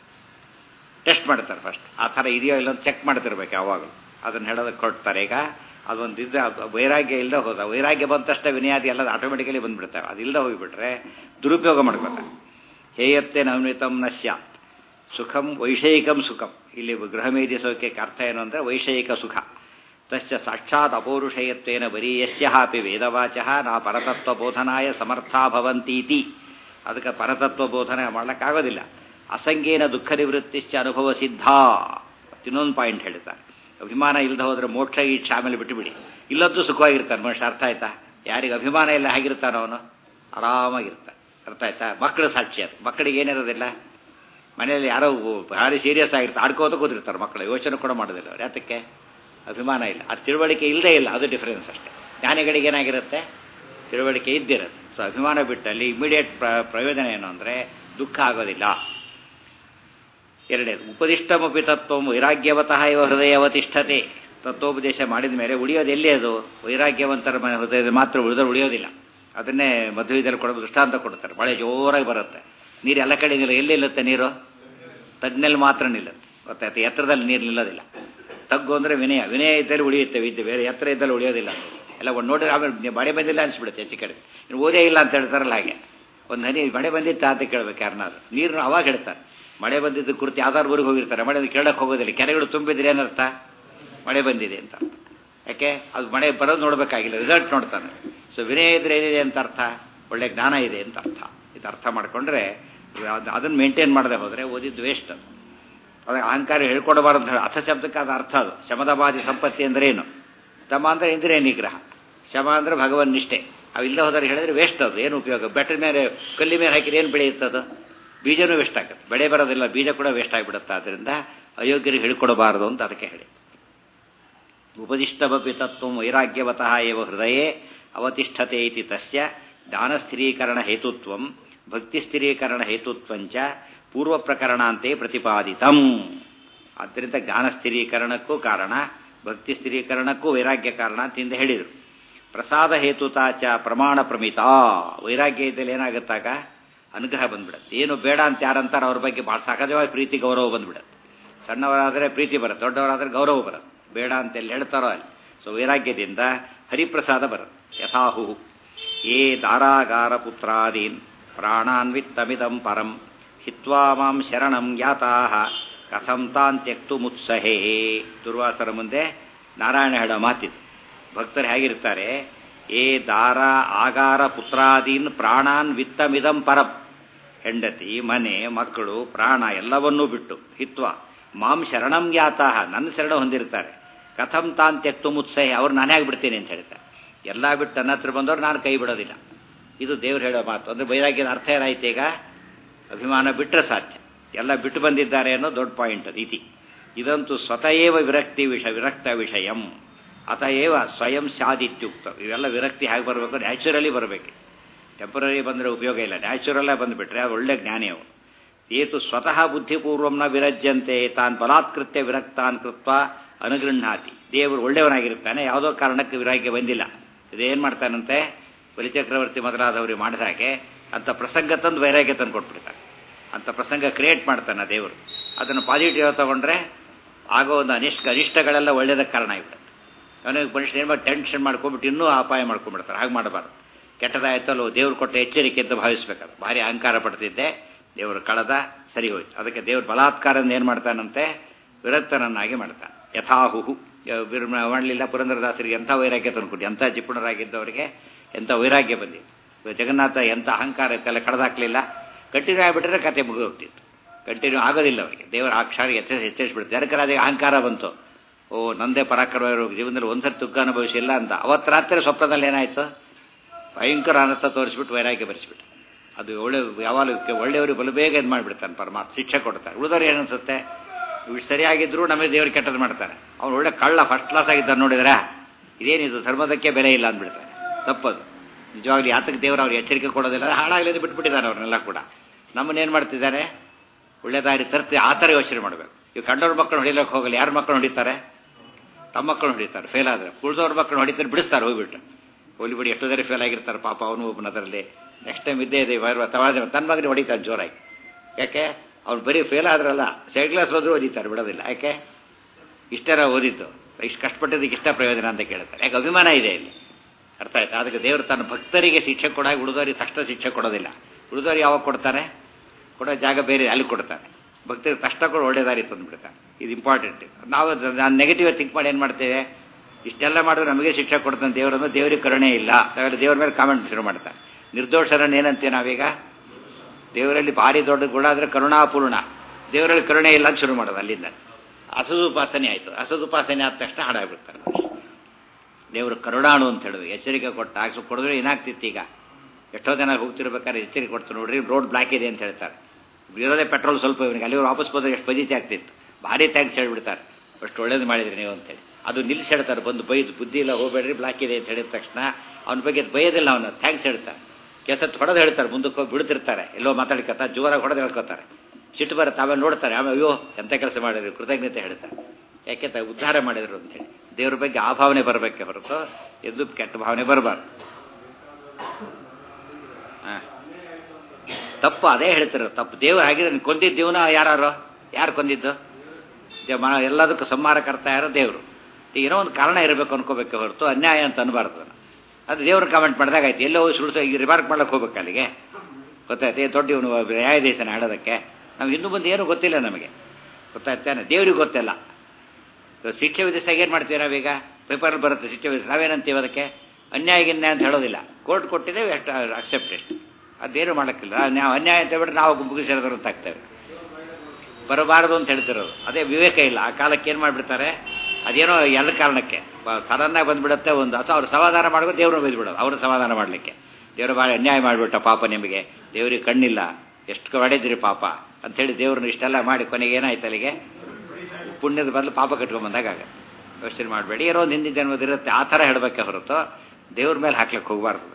ಟೆಸ್ಟ್ ಮಾಡ್ತಾರೆ ಫಸ್ಟ್ ಆ ಥರ ಇದೆಯೋ ಇಲ್ಲ ಚೆಕ್ ಮಾಡ್ತಿರ್ಬೇಕು ಯಾವಾಗಲೂ ಅದನ್ನು ಹೇಳೋದಕ್ಕೆ ಕೊಡ್ತಾರೆ ಈಗ ಅದೊಂದು ಇದು ವೈರಾಗ್ಯ ಇಲ್ಲದೆ ಹೋದ ವೈರಾಗ್ಯ ಬಂದ ತಕ್ಷಣ ವಿನಯಾದಿ ಎಲ್ಲ ಆಟೋಮೆಟಿಕಲಿ ಬಂದ್ಬಿಡ್ತವೆ ಅದು ಇಲ್ಲದೆ ಹೋಗಿಬಿಟ್ರೆ ದುರುಪಯೋಗ ಮಾಡ್ಕೋತಾರೆ ಹೇಯತ್ತೆ ನವನಿತಂ ನ ಸ್ಯಾತ್ ಸುಖಂ ವೈಷಯಿಕಂ ಸುಖಂ ಇಲ್ಲಿ ಗೃಹಮೇಧಿ ಸೌಖ್ಯಕ್ಕೆ ಅರ್ಥ ಏನು ಅಂದರೆ ವೈಷಯಿಕ ಸುಖ ತಸ್ಯ ಸಾಕ್ಷಾತ್ ಅಪೌರುಷಯತ್ವೇನ ವರೀಯಸ್ಯ ಅಪಿ ವೇದವಾಚ ನಾ ಪರತತ್ವ ಬೋಧನಾಯ ಸಮರ್ಥಾ ಭವಂತೀತಿ ಅದಕ್ಕೆ ಪರತತ್ವ ಬೋಧನೆ ಮಾಡಲಿಕ್ಕಾಗೋದಿಲ್ಲ ಅಸಂಗೇನ ದುಃಖ ನಿವೃತ್ತಿಶ್ಚ ಅನುಭವ ಸಿದ್ಧ ಇನ್ನೊಂದು ಪಾಯಿಂಟ್ ಹೇಳ್ತಾರೆ ಅಭಿಮಾನ ಇಲ್ಲದೆ ಹೋದ್ರೆ ಮೋಕ್ಷ ಈಕ್ಷ ಆಮೇಲೆ ಬಿಟ್ಟುಬಿಡಿ ಇಲ್ಲದ್ದು ಸುಖವಾಗಿರ್ತಾನೆ ಮನುಷ್ಯ ಅರ್ಥ ಆಯ್ತಾ ಯಾರಿಗೆ ಅಭಿಮಾನ ಇಲ್ಲ ಹೇಗಿರ್ತಾನ ಅವನು ಆರಾಮಾಗಿರ್ತಾನೆ ಅರ್ಥ ಆಯ್ತಾ ಮಕ್ಕಳು ಸಾಕ್ಷಿ ಅದು ಮಕ್ಕಳಿಗೆ ಏನಿರೋದಿಲ್ಲ ಮನೆಯಲ್ಲಿ ಯಾರೋ ಭಾರಿ ಸೀರಿಯಸ್ ಆಗಿರ್ತಾರೆ ಆಡ್ಕೋತ ಕೂತಿರ್ತಾರೆ ಮಕ್ಕಳು ಯೋಚನೆ ಕೂಡ ಮಾಡೋದಿಲ್ಲ ಅವ್ರು ಯಾತಕ್ಕೆ ಅಭಿಮಾನ ಇಲ್ಲ ಅದು ತಿಳುವಳಿಕೆ ಇಲ್ಲದೇ ಇಲ್ಲ ಅದು ಡಿಫರೆನ್ಸ್ ಅಷ್ಟೇ ಜ್ಞಾನಿಗಳಿಗೆ ಏನಾಗಿರುತ್ತೆ ತಿಳುವಳಿಕೆ ಇದ್ದಿರುತ್ತೆ ಸೊ ಅಭಿಮಾನ ಬಿಟ್ಟಲ್ಲಿ ಇಮಿಡಿಯೇಟ್ ಪ್ರಯೋಜನ ಏನು ಅಂದರೆ ದುಃಖ ಆಗೋದಿಲ್ಲ ಎರಡನೇದು ಉಪದಿಷ್ಟಮಪಿ ತತ್ವ ವೈರಾಗ್ಯವತಃ ಇವ ಹೃದಯವತಿಷ್ಠತೆ ತತ್ವೋಪದೇಶ ಮಾಡಿದ ಮೇಲೆ ಉಳಿಯೋದು ಎಲ್ಲಿ ಅದು ವೈರಾಗ್ಯವಂತರ ಮನೆ ಹೃದಯದ ಮಾತ್ರ ಉಳಿದ್ರೆ ಉಳಿಯೋದಿಲ್ಲ ಅದನ್ನೇ ಮದುವೆದಲ್ಲಿ ಕೊಡೋ ದೃಷ್ಟಾಂತ ಕೊಡ್ತಾರೆ ಮಳೆ ಜೋರಾಗಿ ಬರುತ್ತೆ ನೀರು ಎಲ್ಲ ಕಡೆ ನಿಲ್ಲ ಎಲ್ಲಿ ನಿಲ್ಲುತ್ತೆ ನೀರು ತಗ್ನಲ್ಲಿ ಮಾತ್ರ ನಿಲ್ಲುತ್ತೆ ಗೊತ್ತಾಯ್ತು ಎತ್ತರದಲ್ಲಿ ನೀರು ನಿಲ್ಲೋದಿಲ್ಲ ತಗ್ಗು ಅಂದರೆ ವಿನಯ ವಿನಯ ಇದ್ದಲ್ಲಿ ಉಳಿಯುತ್ತೆ ವಿದ್ಯೆ ಬೇರೆ ಎತ್ತರ ಇದ್ದಲ್ಲಿ ಉಳಿಯೋದಿಲ್ಲ ಎಲ್ಲ ಒಂದು ನೋಡಿದ್ರೆ ಆಮೇಲೆ ಮಳೆ ಬಂದಿಲ್ಲ ಅನಿಸ್ಬಿಡುತ್ತೆ ಹೆಚ್ಚು ಕಡೆ ಇನ್ನು ಓದೇ ಇಲ್ಲ ಅಂತ ಹೇಳ್ತಾರಲ್ಲ ಹಾಗೆ ಒಂದು ಹನಿ ಮಳೆ ಬಂದಿತ್ತ ಅಂತ ಕೇಳ್ಬೇಕು ಯಾರನ್ನಾದ್ರು ನೀರು ಅವಾಗ ಹೇಳ್ತಾರೆ ಮಳೆ ಬಂದಿದ್ದು ಕುರಿತು ಯಾವ್ದಾದ್ರು ಊರಿಗೆ ಹೋಗಿರ್ತಾರೆ ಮಳೆ ಕೇಳಕ್ಕೆ ಹೋಗೋದಿಲ್ಲ ಕೆರೆಗಳು ತುಂಬಿದ್ರೆ ಏನರ್ಥ ಮಳೆ ಬಂದಿದೆ ಅಂತ ಅರ್ಥ ಯಾಕೆ ಅದು ಮಳೆ ಬರೋದು ನೋಡಬೇಕಾಗಿಲ್ಲ ರಿಸಲ್ಟ್ ನೋಡ್ತಾನೆ ಸೊ ವಿನಯ ಇದ್ರೆ ಏನಿದೆ ಅಂತ ಅರ್ಥ ಒಳ್ಳೆ ಜ್ಞಾನ ಇದೆ ಅಂತ ಅರ್ಥ ಇದು ಅರ್ಥ ಮಾಡಿಕೊಂಡ್ರೆ ಅದನ್ನು ಮೇಂಟೈನ್ ಮಾಡದೆ ಹೋದರೆ ಓದಿದ್ದು ವೇಸ್ಟ್ ಅದು ಅದಕ್ಕೆ ಅಹಂಕಾರ ಹೇಳ್ಕೊಡಬಾರ್ದು ಹೇಳಿ ಅಥ ಶಬ್ದಕ್ಕೆ ಅದು ಅರ್ಥ ಅದು ಶಮದಬಾದಿ ಸಂಪತ್ತಿ ಅಂದ್ರೆ ಏನು ತಮ ಅಂದರೆ ಇಂದ್ರಿಯ ನಿಗ್ರಹ ಶಮ ಅಂದರೆ ಭಗವನ್ ನಿಷ್ಠೆ ಅವು ಇಲ್ಲದೆ ಹೋದರೆ ಹೇಳಿದ್ರೆ ವೇಸ್ಟ್ ಅದು ಏನು ಉಪಯೋಗ ಬೆಟ್ಟದ ಮೇಲೆ ಕಲ್ಲಿ ಮೇಲೆ ಹಾಕಿದ್ರೆ ಏನು ಬೆಳೆಯುತ್ತೆ ಅದು ಬೀಜನೂ ವೇಸ್ಟ್ ಆಗುತ್ತೆ ಬೆಳೆ ಬರೋದಿಲ್ಲ ಬೀಜ ಕೂಡ ವೇಸ್ಟ್ ಆಗಿಬಿಡುತ್ತೆ ಆದ್ದರಿಂದ ಅಯೋಗ್ಯರಿಗೆ ಹೇಳಿಕೊಡಬಾರದು ಅಂತ ಅದಕ್ಕೆ ಹೇಳಿ ಉಪದಿಷ್ಟಮಪಿ ತತ್ವ ವೈರಾಗ್ಯವತಃ ಏವ ಹೃದಯೇ ಅವತಿಷ್ಠತೆ ಇತಿ ತಸ್ಯ ಜ್ಞಾನಸ್ಥಿರೀಕರಣ ಹೇತುತ್ವ ಭಕ್ತಿಸ್ಥಿರೀಕರಣ ಹೇತುತ್ವಂಚ ಪೂರ್ವ ಪ್ರಕರಣಾಂತೆ ಪ್ರತಿಪಾದಿತಂ ಆದ್ದರಿಂದ ಜ್ಞಾನ ಸ್ಥಿರೀಕರಣಕ್ಕೂ ಕಾರಣ ಭಕ್ತಿ ಸ್ಥಿರೀಕರಣಕ್ಕೂ ವೈರಾಗ್ಯ ಕಾರಣ ಅಂತ ಹಿಂದೆ ಹೇಳಿದರು ಪ್ರಸಾದ ಹೇತುತಾಚ ಪ್ರಮಾಣ ಪ್ರಮಿತಾ ವೈರಾಗ್ಯ ಇದ್ದಲ್ಲಿ ಏನಾಗುತ್ತಾಗ ಅನುಗ್ರಹ ಬಂದ್ಬಿಡುತ್ತೆ ಏನು ಬೇಡ ಅಂತ ಯಾರಂತಾರ ಅವ್ರ ಬಗ್ಗೆ ಭಾಳ ಸಹಜವಾಗಿ ಪ್ರೀತಿ ಗೌರವ ಬಂದ್ಬಿಡುತ್ತೆ ಸಣ್ಣವರಾದರೆ ಪ್ರೀತಿ ಬರುತ್ತೆ ದೊಡ್ಡವರಾದರೆ ಗೌರವ ಬರುತ್ತೆ ಬೇಡ ಅಂತ ಎಲ್ಲಿ ಹೇಳ್ತಾರೋ ಅಲ್ಲಿ ಸೊ ವೈರಾಗ್ಯದಿಂದ ಹರಿಪ್ರಸಾದ ಬರುತ್ತೆ ಯಥಾಹು ಏ ದಾರಾಗಾರ ಪುತ್ರಾದೀನ್ ಪ್ರಾಣಾನ್ವಿತ್ತಮಿದಂ ಪರಂ ಹಿತ್ವಾ ಮಾಂ ಶರಣಂ ಯಾತಾಹ ಕಥಂ ತಾನ್ ತ್ಯಕ್ತು ಮುತ್ಸಹೇ ದುರ್ವಾಸರ ಮುಂದೆ ನಾರಾಯಣ ಹೇಳೋ ಮಾತಿದು ಭಕ್ತರು ಹೇಗಿರ್ತಾರೆ ಏ ದಾರ ಆಗಾರ ಪುತ್ರಾದೀನ್ ಪ್ರಾಣಾನ್ ವಿತ್ತಮಿದಂ ಪರಂ ಹೆಂಡತಿ ಮನೆ ಮಕ್ಕಳು ಪ್ರಾಣ ಎಲ್ಲವನ್ನೂ ಬಿಟ್ಟು ಹಿತ್ವ ಮಾಂ ಶರಣಂ ಯಾತಾಹ ನನ್ನ ಶರಣ ಹೊಂದಿರ್ತಾರೆ ಕಥಂ ತಾನ್ ತ್ಯಕ್ತು ಮುತ್ಸಹೆ ಅವ್ರು ನಾನೇ ಆಗಿಬಿಡ್ತೀನಿ ಅಂತ ಹೇಳ್ತಾರೆ ಎಲ್ಲ ಬಿಟ್ಟು ನನ್ನ ಹತ್ರ ಬಂದವ್ರು ನಾನು ಕೈ ಬಿಡೋದಿಲ್ಲ ಇದು ದೇವ್ರು ಹೇಳೋ ಮಾತು ಅಂದರೆ ವೈರಾಗ್ಯದ ಅರ್ಥ ಏನಾಯ್ತು ಈಗ ಅಭಿಮಾನ ಬಿಟ್ಟರೆ ಸಾಧ್ಯ ಎಲ್ಲ ಬಿಟ್ಟು ಬಂದಿದ್ದಾರೆ ಅನ್ನೋ ದೊಡ್ಡ ಪಾಯಿಂಟ್ ಅದು ಇತಿ ಇದಂತೂ ಸ್ವತಃವ ವಿರಕ್ತಿ ವಿಷ ವಿರಕ್ತ ವಿಷಯಂ ಅತಏವ ಸ್ವಯಂ ಸ್ಯಾದಿತ್ಯುಕ್ತ ಇವೆಲ್ಲ ವಿರಕ್ತಿ ಹೇಗೆ ಬರಬೇಕು ನ್ಯಾಚುರಲಿ ಬರಬೇಕು ಟೆಂಪರರಿ ಬಂದರೆ ಉಪಯೋಗ ಇಲ್ಲ ನ್ಯಾಚುರಲ್ಲೇ ಬಂದುಬಿಟ್ರೆ ಅದು ಒಳ್ಳೆ ಜ್ಞಾನಿ ಅವನು ಏತು ಸ್ವತಃ ಬುದ್ಧಿಪೂರ್ವಂನ ವಿರಜ್ಯಂತೆ ತಾನು ಬಲಾತ್ಕೃತ್ಯ ವಿರಕ್ತಾನ್ ಕೃತ್ವ ಅನುಗೃಹಾತಿ ದೇವರು ಒಳ್ಳೆಯವನಾಗಿರ್ತಾನೆ ಯಾವುದೋ ಕಾರಣಕ್ಕೆ ವಿರಾಗ್ಯ ಬಂದಿಲ್ಲ ಇದೇನು ಮಾಡ್ತಾನಂತೆ ಬಲಿಚಕ್ರವರ್ತಿ ಮೊದಲಾದವರು ಮಾಡಿದ ಹಾಗೆ ಅಂಥ ಪ್ರಸಂಗ ತಂದು ವೈರಾಗ್ಯ ತಂದು ಕೊಟ್ಬಿಡ್ತಾನೆ ಅಂಥ ಪ್ರಸಂಗ ಕ್ರಿಯೇಟ್ ಮಾಡ್ತಾನೆ ದೇವರು ಅದನ್ನು ಪಾಸಿಟಿವ್ ತಗೊಂಡ್ರೆ ಆಗೋ ಒಂದು ಅನಿಷ್ಟ ಅನಿಷ್ಟಗಳೆಲ್ಲ ಒಳ್ಳೇದಕ್ಕೆ ಕಾರಣ ಆಗಿಬಿಡುತ್ತೆ ಅವನಿಗೆ ಮನುಷ್ಯ ಏನು ಮಾಡಿ ಟೆನ್ಷನ್ ಮಾಡ್ಕೊಂಬಿಟ್ಟು ಇನ್ನೂ ಅಪಾಯ ಮಾಡ್ಕೊಂಡ್ಬಿಡ್ತಾರೆ ಹಾಗೆ ಮಾಡಬಾರ್ದು ಕೆಟ್ಟದಾಯ್ತಲ್ಲೋ ದೇವ್ರು ಕೊಟ್ಟ ಎಚ್ಚರಿಕೆ ಅಂತ ಭಾವಿಸ್ಬೇಕಾದ್ರೆ ಭಾರಿ ಅಹಂಕಾರ ಪಡ್ತಿದ್ದೆ ದೇವರು ಕಳೆದ ಸರಿ ಹೋಯ್ತು ಅದಕ್ಕೆ ದೇವ್ರ ಬಲಾತ್ಕಾರದಿಂದ ಏನು ಮಾಡ್ತಾನಂತೆ ವಿರಕ್ತನನ್ನಾಗಿ ಮಾಡ್ತಾನೆ ಯಥಾಹುಹು ಮಾಡಲಿಲ್ಲ ಪುರಂದರದಾಸರಿಗೆ ಎಂಥ ವೈರಾಗ್ಯ ತಂದ್ಕೊಟ್ಟು ಎಂಥ ಜಿಪುಣರಾಗಿದ್ದವರಿಗೆ ಎಂಥ ವೈರಾಗ್ಯ ಬಂದಿತ್ತು ಜಗನ್ನಾಥ ಎಂಥ ಅಹಂಕಾರ ಇತ್ತೆಲ್ಲ ಕಳೆದಾಕ್ಲಿಲ್ಲ ಕಂಟಿನ್ಯೂ ಆಗಿಬಿಟ್ರೆ ಕತೆ ಮುಗಿದೋಗ್ತಿತ್ತು ಕಂಟಿನ್ಯೂ ಆಗೋದಿಲ್ಲ ಅವರಿಗೆ ದೇವರ ಅಕ್ಷರ ಎಚ್ಚ ಎಚ್ಚರಿಸ್ಬಿಡ್ತು ಜನಕರ ಅದೇ ಅಹಂಕಾರ ಬಂತು ಓ ನಂದೇ ಪರಾಕ್ರಮ ಇರೋ ಜೀವನದಲ್ಲಿ ಒಂದ್ಸರಿ ತುಗ್ಗ ಅನುಭವಿಸಿಲ್ಲ ಅಂತ ಅವತ್ತು ರಾತ್ರಿ ಸ್ವಪ್ನದಲ್ಲಿ ಏನಾಯಿತು ಭಯಂಕರ ಅನರ್ಥ ತೋರಿಸ್ಬಿಟ್ಟು ವೈರಾಗ್ಯ ಬರೆಸ್ಬಿಟ್ಟು ಅದು ಒಳ್ಳೆ ಯಾವಾಗಲೂ ಒಳ್ಳೆಯವರು ಬಲು ಬೇಗ ಇದು ಮಾಡಿಬಿಡ್ತಾನೆ ಪರಮಾತ್ಮ ಶಿಕ್ಷೆ ಕೊಡ್ತಾರೆ ಉಳಿದವ್ರು ಏನನ್ಸುತ್ತೆ ಇವು ಸರಿಯಾಗಿದ್ದರೂ ನಮಗೆ ದೇವರು ಕೆಟ್ಟದ್ದು ಮಾಡ್ತಾರೆ ಅವ್ನು ಒಳ್ಳೆ ಕಳ್ಳ ಫಸ್ಟ್ ಕ್ಲಾಸ್ ಆಗಿದ್ದಾನೆ ನೋಡಿದ್ರೆ ಇದೇನಿದು ಧರ್ಮದಕ್ಕೆ ಬೆಲೆ ಇಲ್ಲ ಅಂದ್ಬಿಡ್ತಾನೆ ತಪ್ಪದು ನಿಜವಾಗ್ಲೂ ಯಾತಕ್ಕೆ ದೇವರು ಅವ್ರಿಗೆ ಎಚ್ಚರಿಕೆ ಕೊಡೋದಿಲ್ಲ ಹಾಳಾಗಲಿದ್ದು ಬಿಟ್ಬಿಟ್ಟಿದ್ದಾರೆ ಅವ್ರನ್ನೆಲ್ಲ ಕೂಡ ನಮ್ಮನ್ನೇನು ಮಾಡ್ತಿದ್ದಾರೆ ಒಳ್ಳೆ ದಾರಿ ತರ್ತಿ ಆ ಥರ ಯೋಚನೆ ಮಾಡಬೇಕು ಇವು ಕಂಡವ್ರ ಮಕ್ಕಳು ಹೊಡಿಲಿಕ್ಕೆ ಹೋಗಲ್ಲ ಯಾರ ಮಕ್ಕಳು ಹೊಡಿತಾರೆ ತಮ್ಮ ಮಕ್ಕಳು ಹೊಡಿತಾರೆ ಫೇಲ್ ಆದರೆ ಉಳಿದವ್ರ ಮಕ್ಕಳು ಹೊಡಿತಾರೆ ಬಿಡಿಸ್ತಾರೆ ಹೋಗ್ಬಿಟ್ಟು ಹೋಲಿ ಬಿಡಿ ಎಷ್ಟೋ ಜನ ಫೇಲ್ ಆಗಿರ್ತಾರೆ ಪಾಪ ಅವನು ಒಬ್ಬನ ಅದರಲ್ಲಿ ನೆಕ್ಸ್ಟ್ ಟೈಮ್ ಇದ್ದೇ ಇದೆ ತವಾದ ತನ್ನ ಮಗನಿಗೆ ಹೊಡಿತಾನೆ ಜೋರಾಗಿ ಯಾಕೆ ಅವ್ನು ಬರೀ ಫೇಲ್ ಆದ್ರಲ್ಲ ಸೆಕೆಂಡ್ ಕ್ಲಾಸ್ ಹೋದ್ರೂ ಓದಿತಾರೆ ಬಿಡೋದಿಲ್ಲ ಯಾಕೆ ಇಷ್ಟರ ಓದಿದ್ದು ಇಷ್ಟು ಕಷ್ಟಪಟ್ಟಿದ್ದಕ್ಕೆ ಇಷ್ಟ ಪ್ರಯೋಜನ ಅಂತ ಕೇಳ್ತಾರೆ ಯಾಕೆ ಅಭಿಮಾನ ಇದೆ ಇಲ್ಲಿ ಅರ್ಥ ಆಯ್ತಾ ಅದಕ್ಕೆ ದೇವರು ತನ್ನ ಭಕ್ತರಿಗೆ ಶಿಕ್ಷೆ ಕೊಡಾಗಿ ಉಳಿದವರಿಗೆ ತಕ್ಷಣ ಶಿಕ್ಷೆ ಕೊಡೋದಿಲ್ಲ ಉಳಿದವ್ರು ಯಾವಾಗ ಕೊಡ್ತಾನೆ ಕೊಡೋ ಜಾಗ ಬೇರೆ ಅಲ್ಲಿ ಕೊಡ್ತಾನೆ ಭಕ್ತರಿಗೆ ತಕ್ಷಣ ಕೂಡ ಒಳ್ಳೆ ದಾರಿ ತಂದುಬಿಡ್ತಾನೆ ಇದು ಇಂಪಾರ್ಟೆಂಟ್ ನಾವು ನಾನು ನೆಗೆಟಿವ್ ಥಿಂಕ್ ಮಾಡಿ ಏನು ಮಾಡ್ತೇವೆ ಇಷ್ಟೆಲ್ಲ ಮಾಡಿದ್ರೆ ನಮಗೆ ಶಿಕ್ಷೆ ಕೊಡ್ತಾನೆ ದೇವರನ್ನು ದೇವರಿಗೆ ಕರುಣೆ ಇಲ್ಲ ನಾವೆಲ್ಲ ದೇವ್ರ ಮೇಲೆ ಕಾಮೆಂಟ್ ಶುರು ಮಾಡ್ತಾನೆ ನಿರ್ದೋಷರನ್ನು ಏನಂತೀವಿ ನಾವೀಗ ದೇವರಲ್ಲಿ ಭಾರಿ ದೊಡ್ಡ ಗುಣ ಆದರೆ ಕರುಣಾಪೂರ್ಣ ದೇವರಲ್ಲಿ ಕರುಣೆ ಇಲ್ಲ ಅಂತ ಶುರು ಮಾಡೋದು ಅಲ್ಲಿಂದ ಅಸದುಪಾಸನೆ ಆಯಿತು ಅಸದುಪಾಸನೆ ಆದ ತಕ್ಷಣ ಹಾಡಾಗ್ಬಿಡ್ತಾರೆ ದೇವರು ಕರುಣಾಣು ಅಂತ ಹೇಳಿದ್ರು ಎಚ್ಚರಿಕೆ ಕೊಟ್ಟು ಹಾಕ್ಸು ಕೊಡಿದ್ರೆ ಏನಾಗ್ತಿತ್ತು ಈಗ ಎಷ್ಟೋ ಜನ ಹೋಗ್ತಿರ್ಬೇಕಾದ್ರೆ ಎಚ್ಚರಿಕೆ ಕೊಡ್ತು ನೋಡ್ರಿ ರೋಡ್ ಬ್ಲಾಕ್ ಇದೆ ಅಂತ ಹೇಳ್ತಾರೆ ಇರೋದೇ ಪೆಟ್ರೋಲ್ ಸ್ವಲ್ಪ ಇವನಿಗೆ ಅಲ್ಲಿ ವಾಪಸ್ ಬಂದರೆ ಎಷ್ಟು ಬದೀತಿ ಆಗ್ತಿತ್ತು ಭಾರಿ ಥ್ಯಾಂಕ್ಸ್ ಹೇಳ್ಬಿಡ್ತಾರೆ ಅಷ್ಟು ಒಳ್ಳೇದು ಮಾಡಿದ್ರಿ ನೀವು ಅಂತೇಳಿ ಅದು ನಿಲ್ಲಿಸಿ ಹೇಳ್ತಾರೆ ಬಂದು ಬೈದು ಬುದ್ಧಿ ಇಲ್ಲ ಹೋಗ್ಬೇಡ್ರಿ ಬ್ಲಾಕ್ ಇದೆ ಅಂತ ಹೇಳಿದ ತಕ್ಷಣ ಅವನ ಬಗ್ಗೆ ಬೈಯೋದಿಲ್ಲ ಅವನು ಥ್ಯಾಂಕ್ಸ್ ಹೇಳ್ತಾರೆ ಕೆಲಸ ಹೊಡೆದು ಹೇಳ್ತಾರೆ ಮುಂದಕ್ಕೆ ಹೋಗಿ ಬಿಡ್ತಿರ್ತಾರೆ ಎಲ್ಲೋ ಮಾತಾಡ್ಕೊತಾರೆ ಜೋರಾಗಿ ಹೊಡೆದು ಹೇಳ್ಕೊತಾರೆ ಸಿಟ್ಟು ಬರುತ್ತೆ ಆಮೇಲೆ ನೋಡ್ತಾರೆ ಆಮೇಲೆ ಅಯ್ಯೋ ಎಂಥ ಕೆಲಸ ಮಾಡಿದ್ರು ಕೃತಜ್ಞತೆ ಹೇಳ್ತಾರೆ ಯಾಕೆ ಉದ್ಧಾರ ಮಾಡಿದ್ರು ಅಂತೇಳಿ ದೇವ್ರ ಬಗ್ಗೆ ಆ ಭಾವನೆ ಬರಬೇಕೆ ಹೊರತು ಎಂದು ಕೆಟ್ಟ ಭಾವನೆ ಬರಬಾರ್ದು ಹಾಂ ತಪ್ಪು ಅದೇ ಹೇಳ್ತಿರೋ ತಪ್ಪು ದೇವರು ಹಾಗಿದ್ರೆ ಕೊಂದಿದ್ದ ಜೀವನ ಯಾರು ಯಾರು ಕೊಂದಿದ್ದು ಎಲ್ಲದಕ್ಕೂ ಸಂಹಾರಕರ್ತ ಯಾರೋ ದೇವರು ಏನೋ ಒಂದು ಕಾರಣ ಇರಬೇಕು ಅನ್ಕೋಬೇಕು ಹೊರತು ಅನ್ಯಾಯ ಅಂತ ಅನ್ಬಾರ್ದು ಅದು ದೇವ್ರ ಕಾಮೆಂಟ್ ಮಾಡಿದಾಗ ಆಯ್ತು ಎಲ್ಲೋ ಸುಳ್ಸ ಈಗ ರಿಮಾರ್ಕ್ ಮಾಡ್ಲಿಕ್ಕೆ ಹೋಗ್ಬೇಕು ಅಲ್ಲಿಗೆ ಗೊತ್ತಾಯ್ತು ದೊಡ್ಡ ಇವನು ನ್ಯಾಯಾಧೀಶನ ಆಡೋದಕ್ಕೆ ನಾವು ಇನ್ನೂ ಬಂದು ಏನೂ ಗೊತ್ತಿಲ್ಲ ನಮಗೆ ಗೊತ್ತಾಯ್ತಾನೆ ದೇವ್ರಿಗೆ ಗೊತ್ತಿಲ್ಲ ಶಿಕ್ಷೆ ವಿಧಿಸಾಗ ಏನು ಮಾಡ್ತೀವಿ ನಾವೀಗ ಪೇಪರಲ್ಲಿ ಬರುತ್ತೆ ಶಿಕ್ಷೆ ವಿಧಿಸ ನಾವೇನಂತೀವಿ ಅದಕ್ಕೆ ಅನ್ಯಾಯ ಗಿನ್ಯಾಯ ಅಂತ ಹೇಳೋದಿಲ್ಲ ಕೋರ್ಟ್ ಕೊಟ್ಟಿದ್ದೇವೆ ಎಷ್ಟು ಅಕ್ಸೆಪ್ಟ್ ಎಷ್ಟು ಅದೇನು ಮಾಡೋಕ್ಕಿಲ್ಲ ನಾವು ಅನ್ಯಾಯ ಅಂತ ಹೇಳ್ಬಿಟ್ರೆ ನಾವು ಗುಂಪಿಗೆ ಸೇರಿದ್ರು ಅಂತ ಆಗ್ತೇವೆ ಬರಬಾರದು ಅಂತ ಹೇಳ್ತಿರೋದು ಅದೇ ವಿವೇಕ ಇಲ್ಲ ಆ ಕಾಲಕ್ಕೆ ಏನು ಮಾಡಿಬಿಡ್ತಾರೆ ಅದೇನೋ ಎಲ್ಲ ಕಾರಣಕ್ಕೆ ಸಡನ್ನಾಗಿ ಬಂದ್ಬಿಡುತ್ತೆ ಒಂದು ಅಥವಾ ಅವ್ರು ಸಮಾಧಾನ ಮಾಡ್ಬೇಕು ದೇವ್ರನ್ನ ಬೈದ್ಬಿಡೋದು ಅವ್ರನ್ನ ಸಮಾಧಾನ ಮಾಡಲಿಕ್ಕೆ ದೇವರು ಭಾಳ ಅನ್ಯಾಯ ಮಾಡಿಬಿಟ್ಟ ಪಾಪ ನಿಮಗೆ ದೇವ್ರಿಗೆ ಕಣ್ಣಿಲ್ಲ ಎಷ್ಟು ಹೊಡೆದ್ರಿ ಪಾಪ ಅಂಥೇಳಿ ದೇವ್ರನ್ನ ಇಷ್ಟೆಲ್ಲ ಮಾಡಿ ಕೊನೆಗೆ ಏನಾಯ್ತು ಅಲ್ಲಿಗೆ ಪುಣ್ಯದ ಬದಲು ಪಾಪ ಕಟ್ಕೊಂಬಂದಾಗ ಆಗುತ್ತೆ ಯೋಚನೆ ಮಾಡಬೇಡಿ ಏನೋ ಒಂದು ಹಿಂದಿನ ಜನ್ಮದಿರುತ್ತೆ ಆ ಥರ ಹೇಳಬೇಕೆ ಹೊರತು ದೇವ್ರ ಮೇಲೆ ಹಾಕ್ಲಿಕ್ಕೆ ಹೋಗಬಾರ್ದು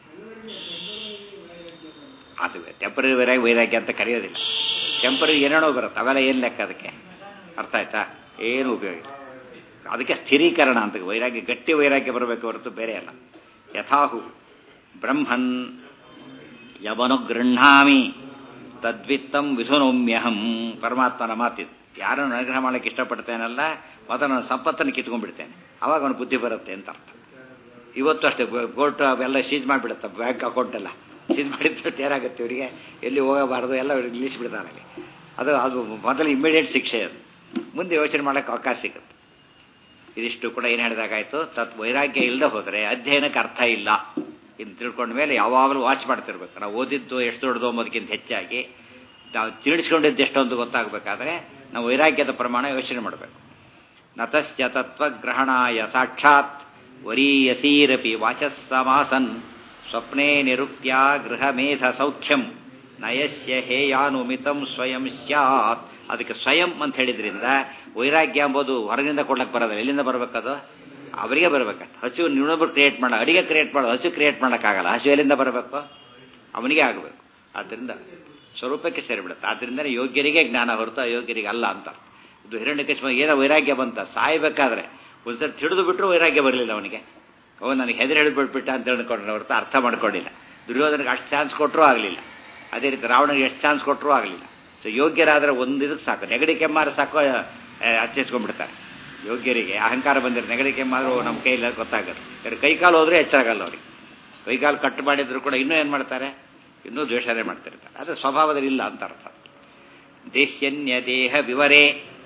ಅದು ಟೆಂಪರರಿ ವೈರಾಗ್ಯ ವೈರಾಗ್ಯ ಅಂತ ಕರೆಯೋದಿಲ್ಲ ಟೆಂಪರರಿ ಏನೇನೋ ಬರುತ್ತೆ ಅವೆಲ್ಲ ಏನು ಲೆಕ್ಕ ಅದಕ್ಕೆ ಅರ್ಥ ಆಯ್ತಾ ಏನು ಉಪಯೋಗ ಇಲ್ಲ ಅದಕ್ಕೆ ಸ್ಥಿರೀಕರಣ ಅಂತ ವೈರಾಗ್ಯ ಗಟ್ಟಿ ವೈರಾಗ್ಯ ಬರಬೇಕು ಹೊರತು ಬೇರೆ ಅಲ್ಲ ಯಥಾಹು ಬ್ರಹ್ಮನ್ ಯವನು ಗೃಹಾಮಿ ತದ್ವಿತ್ತಂ ವಿಧುನೋಮ್ಯಹಂ ಪರಮಾತ್ಮನ ಮಾತಿದ್ದು ಯಾರನ್ನು ಅನುಗ್ರಹ ಮಾಡಲಿಕ್ಕೆ ಇಷ್ಟಪಡ್ತೇನಲ್ಲ ಮತ್ತು ನಾನು ಸಂಪತ್ತನ್ನು ಕಿತ್ಕೊಂಡ್ಬಿಡ್ತೇನೆ ಅವಾಗ ಅವನು ಬುದ್ಧಿ ಬರುತ್ತೆ ಅಂತ ಅರ್ಥ ಇವತ್ತು ಅಷ್ಟೇ ಕೋರ್ಟ್ ಅವೆಲ್ಲ ಸೀಜ್ ಮಾಡಿಬಿಡುತ್ತೆ ಬ್ಯಾಂಕ್ ಅಕೌಂಟ್ ಎಲ್ಲ ಸೀಜ್ ಮಾಡಿದ್ದು ಏನಾಗುತ್ತೆ ಇವರಿಗೆ ಎಲ್ಲಿ ಹೋಗಬಾರ್ದು ಎಲ್ಲ ನಿಲ್ಲಿಸಿಬಿಡ್ತಾರೆ ಅಲ್ಲಿ ಅದು ಅದು ಮೊದಲು ಇಮಿಡಿಯೇಟ್ ಶಿಕ್ಷೆ ಅದು ಮುಂದೆ ಯೋಚನೆ ಮಾಡೋಕ್ಕೆ ಅವಕಾಶ ಸಿಗುತ್ತೆ ಇದಿಷ್ಟು ಕೂಡ ಏನು ಹೇಳಿದಾಗಾಯ್ತು ತತ್ ವೈರಾಗ್ಯ ಇಲ್ಲದೆ ಹೋದರೆ ಅಧ್ಯಯನಕ್ಕೆ ಅರ್ಥ ಇಲ್ಲ ಇನ್ನು ತಿಳ್ಕೊಂಡ ಮೇಲೆ ಯಾವಾಗಲೂ ವಾಚ್ ಮಾಡ್ತಿರ್ಬೇಕು ನಾವು ಓದಿದ್ದು ಎಷ್ಟು ದೊಡ್ಡದು ಅಂಬೋದಕ್ಕಿಂತ ಹೆಚ್ಚಾಗಿ ನಾವು ತಿಳಿಸ್ಕೊಂಡಿದ್ದು ಎಷ್ಟೊಂದು ಗೊತ್ತಾಗಬೇಕಾದ್ರೆ ನಾವು ವೈರಾಗ್ಯದ ಪ್ರಮಾಣ ಯೋಚನೆ ಮಾಡಬೇಕು ನತಸ್ಯ ತತ್ವಗ್ರಹಣಾಯ ಸಾಕ್ಷಾತ್ ವರೀಯಸೀರಪಿ ವಾಚಸ್ಸಮಾಸನ್ ಸ್ವಪ್ನೇ ನಿರುಕ್ತ್ಯ ಗೃಹಮೇಧ ಸೌಖ್ಯಂ ನಯಸ್ಯ ಹೇಯಾನುಮಿತಂ ಸ್ವಯಂ ಸ್ಯಾತ್ ಅದಕ್ಕೆ ಸ್ವಯಂ ಅಂತ ಹೇಳಿದ್ರಿಂದ ವೈರಾಗ್ಯ ಎಂಬುದು ಹೊರಗಿಂದ ಕೊಡ್ಲಕ್ಕೆ ಬರೋದಿಲ್ಲ ಎಲ್ಲಿಂದ ಬರಬೇಕದು ಅವರಿಗೆ ಬರಬೇಕು ಹಸು ಇನ್ನೊಬ್ಬರು ಕ್ರಿಯೇಟ್ ಮಾಡೋ ಅಡಿಗೆ ಕ್ರಿಯೇಟ್ ಮಾಡೋ ಹಸು ಕ್ರಿಯೇಟ್ ಮಾಡೋಕ್ಕಾಗಲ್ಲ ಹಸು ಎಲ್ಲಿಂದ ಬರಬೇಕು ಅವನಿಗೆ ಆಗಬೇಕು ಆದ್ದರಿಂದ ಸ್ವರೂಪಕ್ಕೆ ಸೇರಿಬಿಡುತ್ತೆ ಆದ್ದರಿಂದ ಯೋಗ್ಯರಿಗೆ ಜ್ಞಾನ ಹೊರತು ಅಯೋಗ್ಯರಿಗೆ ಅಲ್ಲ ಅಂತ ಇದು ಹಿರಣ್ಯಕಶ್ಮ ಏನೋ ವೈರಾಗ್ಯ ಬಂತ ಸಾಯ್ಬೇಕಾದ್ರೆ ಒಂದ್ಸರಿ ತಿಳಿದು ಬಿಟ್ಟರು ವೈರಾಗ್ಯ ಬರಲಿಲ್ಲ ಅವನಿಗೆ ಅವ ನನಗೆ ಹೆದರಿ ಹಿಡಿದ್ಬಿಟ್ಬಿಟ್ಟ ಅಂತ ಹೇಳ್ಕೊಂಡ್ರೆ ಹೊರತು ಅರ್ಥ ಮಾಡ್ಕೊಂಡಿಲ್ಲ ದುರ್ಯೋಧನಿಗೆ ಅಷ್ಟು ಚಾನ್ಸ್ ಕೊಟ್ಟರೂ ಆಗಲಿಲ್ಲ ಅದೇ ರೀತಿ ರಾವಣನಿಗೆ ಎಷ್ಟು ಚಾನ್ಸ್ ಕೊಟ್ಟರೂ ಆಗಲಿಲ್ಲ ಸೊ ಯೋಗ್ಯರಾದರೆ ಒಂದು ಇದಕ್ಕೆ ಸಾಕು ನೆಗಡಿ ಕೆಮ್ಮಾರು ಸಾಕು ಹಚ್ಚಿಸ್ಕೊಂಡ್ಬಿಡ್ತಾರೆ ಯೋಗ್ಯರಿಗೆ ಅಹಂಕಾರ ಬಂದಿರೋ ನೆಗಡಿ ಕೆಮ್ಮಾರು ನಮ್ಮ ಕೈಯಲ್ಲಿ ಗೊತ್ತಾಗುತ್ತೆ ಕೈಕಾಲು ಹೋದರೆ ಹೆಚ್ಚಾಗಲ್ಲ ಅವ್ರಿಗೆ ಕೈಕಾಲು ಕಟ್ಟು ಮಾಡಿದ್ರು ಕೂಡ ಇನ್ನೂ ಏನು ಮಾಡ್ತಾರೆ ಇನ್ನೂ ದ್ವೇಷನೇ ಮಾಡ್ತಿರ್ತಾರೆ ಅದು ಸ್ವಭಾವದಲ್ಲಿ ಇಲ್ಲ ಅಂತ ಅರ್ಥ ದೇಹ್ಯನ್ಯ ದೇಹ ವಿವರೇ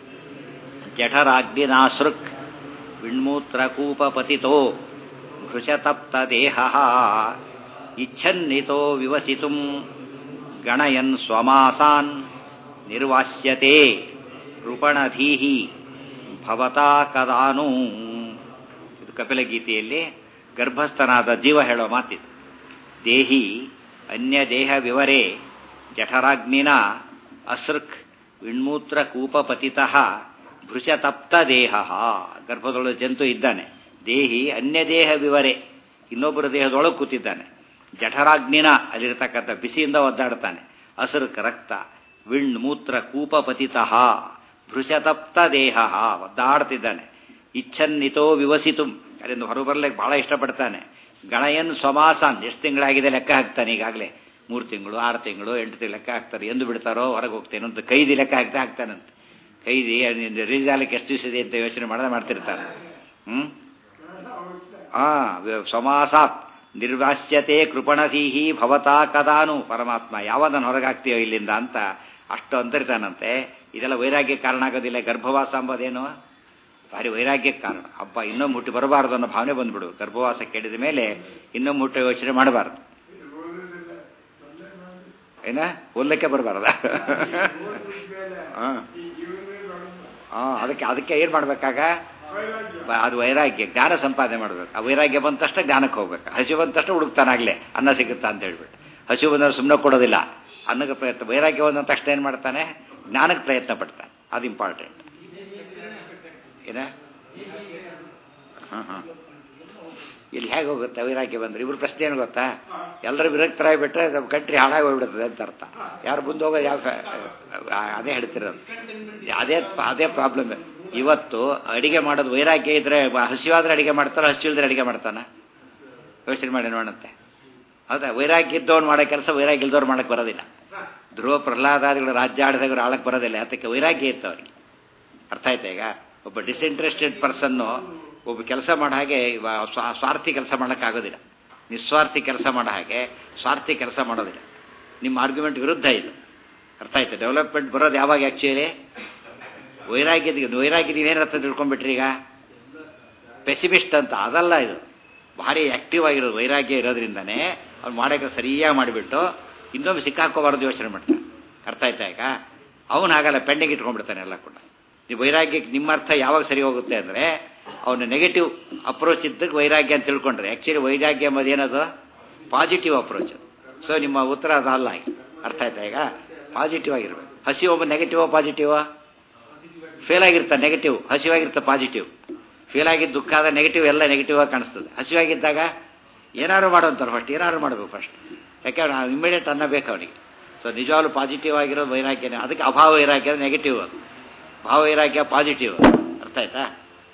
ಜಠರಾಗ್ನಿನಾಸೃಕ್ ವಿಣ್ಮೂತ್ರಕೂಪಪತಿತೋ ಭೃಶತಪ್ತ ದೇಹ ಇಚ್ಛನ್ನಿತೋ ವಿವಸಿತು ಗಣಯನ್ ಸ್ವಮಾಸಾನ್ ನಿರ್ವಾಸ್ಯತೆ ಕೃಪಣಧೀಹಿ ಭವತಾ ಕದಾನು ಇದು ಕಪಿಲಗೀತೆಯಲ್ಲಿ ಗರ್ಭಸ್ಥನಾದ ಜೀವ ಹೇಳೋ ಮಾತಿದು ದೇಹಿ ಅನ್ಯ ದೇಹ ವಿವರೇ ಜಠರಾಗ್ನಿನ ಅಸೃಕ್ ವಿಣ್ಮೂತ್ರ ಕೂಪಪತಿತಃ ಭೃಶತಪ್ತ ದೇಹ ಗರ್ಭದೊಳಗೆ ಜಂತು ಇದ್ದಾನೆ ದೇಹಿ ಅನ್ಯ ದೇಹ ವಿವರೆ ಇನ್ನೊಬ್ಬರ ದೇಹದೊಳಗೆ ಕೂತಿದ್ದಾನೆ ಜಠರಾಗ್ನಿನ ಅಲ್ಲಿರ್ತಕ್ಕಂಥ ಬಿಸಿಯಿಂದ ಒದ್ದಾಡ್ತಾನೆ ಅಸೃಕ್ ರಕ್ತ ವಿಣ್ ಮೂತ್ರ ಕೂಪಪತಿತಃ ಭೃಶತಪ್ತ ದೇಹ ಒದ್ದಾಡ್ತಿದ್ದಾನೆ ಇಚ್ಛನ್ನಿತೋ ವಿವಸಿತು ಅಲ್ಲಿಂದ ಹೊರಬರ್ಲಿಕ್ಕೆ ಬಹಳ ಇಷ್ಟಪಡ್ತಾನೆ ಗಣಯನ್ ಸ್ವಮಾಸಾನ್ ಎಷ್ಟು ತಿಂಗಳಾಗಿದೆ ಲೆಕ್ಕ ಹಾಕ್ತಾನೆ ಈಗಾಗಲೇ ಮೂರು ತಿಂಗಳು ಆರು ತಿಂಗಳು ಎಂಟು ತಿಂಗಳು ಲೆಕ್ಕ ಹಾಕ್ತಾರೆ ಎಂದು ಬಿಡ್ತಾರೋ ಹೊರಗೆ ಹೋಗ್ತೇನೆ ಅಂತ ಕೈದಿ ಲೆಕ್ಕ ಹಾಕ್ತಾ ಹಾಕ್ತಾನಂತೆ ಕೈದಿ ರಿಲೀಸ್ ಆಗ್ಲಿಕ್ಕೆ ಎಷ್ಟು ದಿವಸ ಇದೆ ಅಂತ ಯೋಚನೆ ಮಾಡದೆ ಮಾಡ್ತಿರ್ತಾನೆ ಹ್ಮ್ ಆ ಸಮಾಸಾತ್ ನಿರ್ವಾಸ್ಯತೆ ಕೃಪಣಧೀಹಿ ಭವತಾ ಕದಾನು ಪರಮಾತ್ಮ ಯಾವಾಗ ಹೊರಗಾಗ್ತೀಯೋ ಇಲ್ಲಿಂದ ಅಂತ ಅಷ್ಟು ಅಂತರಿತಾನಂತೆ ಇದೆಲ್ಲ ವೈರಾಗ್ಯ ಕಾರಣ ಆಗೋದಿಲ್ಲ ಗರ್ಭವಾಸ ಅಂಬೋದೇನು ಭಾರಿ ವೈರಾಗ್ಯಕ್ಕೆ ಕಾರಣ ಹಬ್ಬ ಇನ್ನೊಮ್ಮೆ ಹುಟ್ಟಿ ಬರಬಾರ್ದು ಅನ್ನೋ ಭಾವನೆ ಬಂದ್ಬಿಡು ಗರ್ಭವಾಸ ಕೆಡಿದ ಮೇಲೆ ಇನ್ನೊಮ್ಮೆ ಹುಟ್ಟು ಯೋಚನೆ ಮಾಡಬಾರ್ದು ಏನ ಓದ್ಲಿಕ್ಕೆ ಬರಬಾರ್ದ ಹಾಂ ಅದಕ್ಕೆ ಅದಕ್ಕೆ ಏನು ಮಾಡ್ಬೇಕಾಗ ಅದು ವೈರಾಗ್ಯ ಜ್ಞಾನ ಸಂಪಾದನೆ ಮಾಡ್ಬೇಕು ಆ ವೈರಾಗ್ಯ ಬಂದ ತಕ್ಷಣ ಜ್ಞಾನಕ್ಕೆ ಹೋಗ್ಬೇಕು ಹಸಿ ಬಂದ ತಕ್ಷಣ ಹುಡುಕ್ತಾನಾಗ್ಲೇ ಅನ್ನ ಸಿಗುತ್ತಾ ಅಂತ ಹೇಳ್ಬಿಟ್ಟು ಹಸಿ ಬಂದವ್ರು ಸುಮ್ಮನೆ ಕೊಡೋದಿಲ್ಲ ಅನ್ನಕ್ಕೆ ಪ್ರಯತ್ನ ವೈರಾಗ್ಯ ಬಂದ ತಕ್ಷಣ ಏನು ಮಾಡ್ತಾನೆ ಜ್ಞಾನಕ್ಕೆ ಪ್ರಯತ್ನ ಪಡ್ತಾನೆ ಅದು ಇಂಪಾರ್ಟೆಂಟ್ ಏನ ಹಾಂ ಹಾಂ ಇಲ್ಲಿ ಹೇಗೆ ಹೋಗುತ್ತೆ ವೈರಾಗ್ಯ ಬಂದ್ರೆ ಇವ್ರ ಪ್ರಶ್ನೆ ಏನು ಗೊತ್ತಾ ಎಲ್ಲರೂ ವಿರಕ್ತರಾಗಿಬಿಟ್ರೆ ನಮ್ಮ ಕಂಟ್ರಿ ಹಾಳಾಗಿ ಹೋಗ್ಬಿಡುತ್ತದೆ ಅಂತ ಅರ್ಥ ಯಾರು ಮುಂದೆ ಹೋಗೋ ಯಾವ ಅದೇ ಹೇಳ್ತಿರೋದು ಅದೇ ಅದೇ ಪ್ರಾಬ್ಲಮ್ ಇವತ್ತು ಅಡಿಗೆ ಮಾಡೋದು ವೈರಾಗ್ಯ ಇದ್ರೆ ಹಸಿವಾದ್ರೆ ಅಡಿಗೆ ಮಾಡ್ತಾರ ಹಸಿವಿಲ್ದ್ರೆ ಅಡಿಗೆ ಮಾಡ್ತಾನ ಯೋಚನೆ ಮಾಡಿ ನೋಡಂತೆ ಹೌದಾ ವೈರಾಗ್ಯ ಇದ್ದವ್ನು ಮಾಡೋ ಕೆಲಸ ವೈರಾಗ್ಯ ಇಲ್ದವ್ರು ಮಾಡಕ್ಕೆ ಬರೋದಿಲ್ಲ ಧ್ರುವ ಪ್ರಹ್ಲಾದಾದಿಗಳು ರಾಜ್ಯ ಆಡಿದವರು ಆಳಕ್ಕೆ ಬರೋದಿಲ್ಲ ಅದಕ್ಕೆ ವೈರಾಗ್ಯ ಇತ್ತು ಅವ್ರಿಗೆ ಅರ್ಥ ಆಯ್ತಾ ಈಗ ಒಬ್ಬ ಡಿಸ್ಇಂಟ್ರೆಸ್ಟೆಡ್ ಪರ್ಸನ್ನು ಒಬ್ಬ ಕೆಲಸ ಮಾಡೋ ಹಾಗೆ ಸ್ವಾರ್ಥಿ ಕೆಲಸ ಮಾಡೋಕ್ಕಾಗೋದಿಲ್ಲ ನಿಸ್ವಾರ್ಥಿ ಕೆಲಸ ಮಾಡೋ ಹಾಗೆ ಸ್ವಾರ್ಥಿ ಕೆಲಸ ಮಾಡೋದಿಲ್ಲ ನಿಮ್ಮ ಆರ್ಗ್ಯುಮೆಂಟ್ ವಿರುದ್ಧ ಇದು ಅರ್ಥ ಆಯ್ತು ಡೆವಲಪ್ಮೆಂಟ್ ಬರೋದು ಯಾವಾಗ ಆ್ಯಕ್ಚುಲಿ ವೈರಾಗ್ಯದ ವೈರಾಗ್ಯ ನೀವೇನರ್ಥ ತಿಳ್ಕೊಂಡ್ಬಿಟ್ರಿ ಈಗ ಪೆಸಿಮಿಸ್ಟ್ ಅಂತ ಅದಲ್ಲ ಇದು ಭಾರಿ ಆ್ಯಕ್ಟಿವ್ ಆಗಿರೋದು ವೈರಾಗ್ಯ ಇರೋದ್ರಿಂದನೇ ಅವ್ನು ಮಾಡೋಕ್ಕೆ ಸರಿಯಾಗಿ ಮಾಡಿಬಿಟ್ಟು ಇನ್ನೊಮ್ಮೆ ಸಿಕ್ಕಾಕೋಬಾರ್ದು ಯೋಚನೆ ಮಾಡ್ತಾನೆ ಅರ್ಥ ಆಯ್ತಾ ಈಗ ಅವನು ಹಾಗಲ್ಲ ಪೆಂಡಿಂಗ್ ಇಟ್ಕೊಂಡ್ಬಿಡ್ತಾನೆ ಎಲ್ಲ ಕೂಡ ನೀವು ವೈರಾಗ್ಯಕ್ಕೆ ನಿಮ್ಮ ಅರ್ಥ ಯಾವಾಗ ಸರಿ ಹೋಗುತ್ತೆ ಅಂದರೆ ಅವನು ನೆಗೆಟಿವ್ ಅಪ್ರೋಚ್ ಇದ್ದಕ್ಕೆ ವೈರಾಗ್ಯ ಅಂತ ತಿಳ್ಕೊಂಡ್ರೆ ಆ್ಯಕ್ಚುಲಿ ವೈರಾಗ್ಯ ಎಂಬುದು ಏನದು ಪಾಸಿಟಿವ್ ಅಪ್ರೋಚ್ ಸೊ ನಿಮ್ಮ ಉತ್ತರ ಅದಲ್ಲ ಈಗ ಅರ್ಥ ಆಯ್ತಾ ಈಗ ಪಾಸಿಟಿವ್ ಆಗಿರ್ಬೇಕು ಹಸಿ ಒಬ್ಬ ನೆಗೆಟಿವ್ ಪಾಸಿಟಿವ್ ಫೇಲ್ ಆಗಿರ್ತಾನೆ ನೆಗೆಟಿವ್ ಹಸಿವಾಗಿರ್ತಾ ಪಾಸಿಟಿವ್ ಫೇಲ್ ಆಗಿದ್ದ ದುಃಖ ಆದ ನೆಗೆಟಿವ್ ಎಲ್ಲ ನೆಗೆಟಿವ್ ಆಗಿ ಕಾಣಿಸ್ತದೆ ಹಸಿವಾಗಿದ್ದಾಗ ಏನಾದ್ರು ಮಾಡೋಂತಾರೆ ಫಸ್ಟ್ ಏನಾದ್ರು ಮಾಡಬೇಕು ಫಸ್ಟ್ ಯಾಕೆಂದ್ರೆ ನಾವು ಇಮಿಡಿಯೇಟ್ ಅನ್ನ ಬೇಕು ಅವನಿಗೆ ಸೊ ನಿಜವಾಗ್ಲೂ ಪಾಸಿಟಿವ್ ಆಗಿರೋದು ವೈರಾಗ್ಯನೇ ಅದಕ್ಕೆ ಅಭಾವ ವೈರಾಗ್ಯ ನೆಗೆಟಿವ್ ಅದು ಭಾವ ವೈರಾಗ್ಯ ಪಾಸಿಟಿವ್ ಅರ್ಥ ಆಯ್ತಾ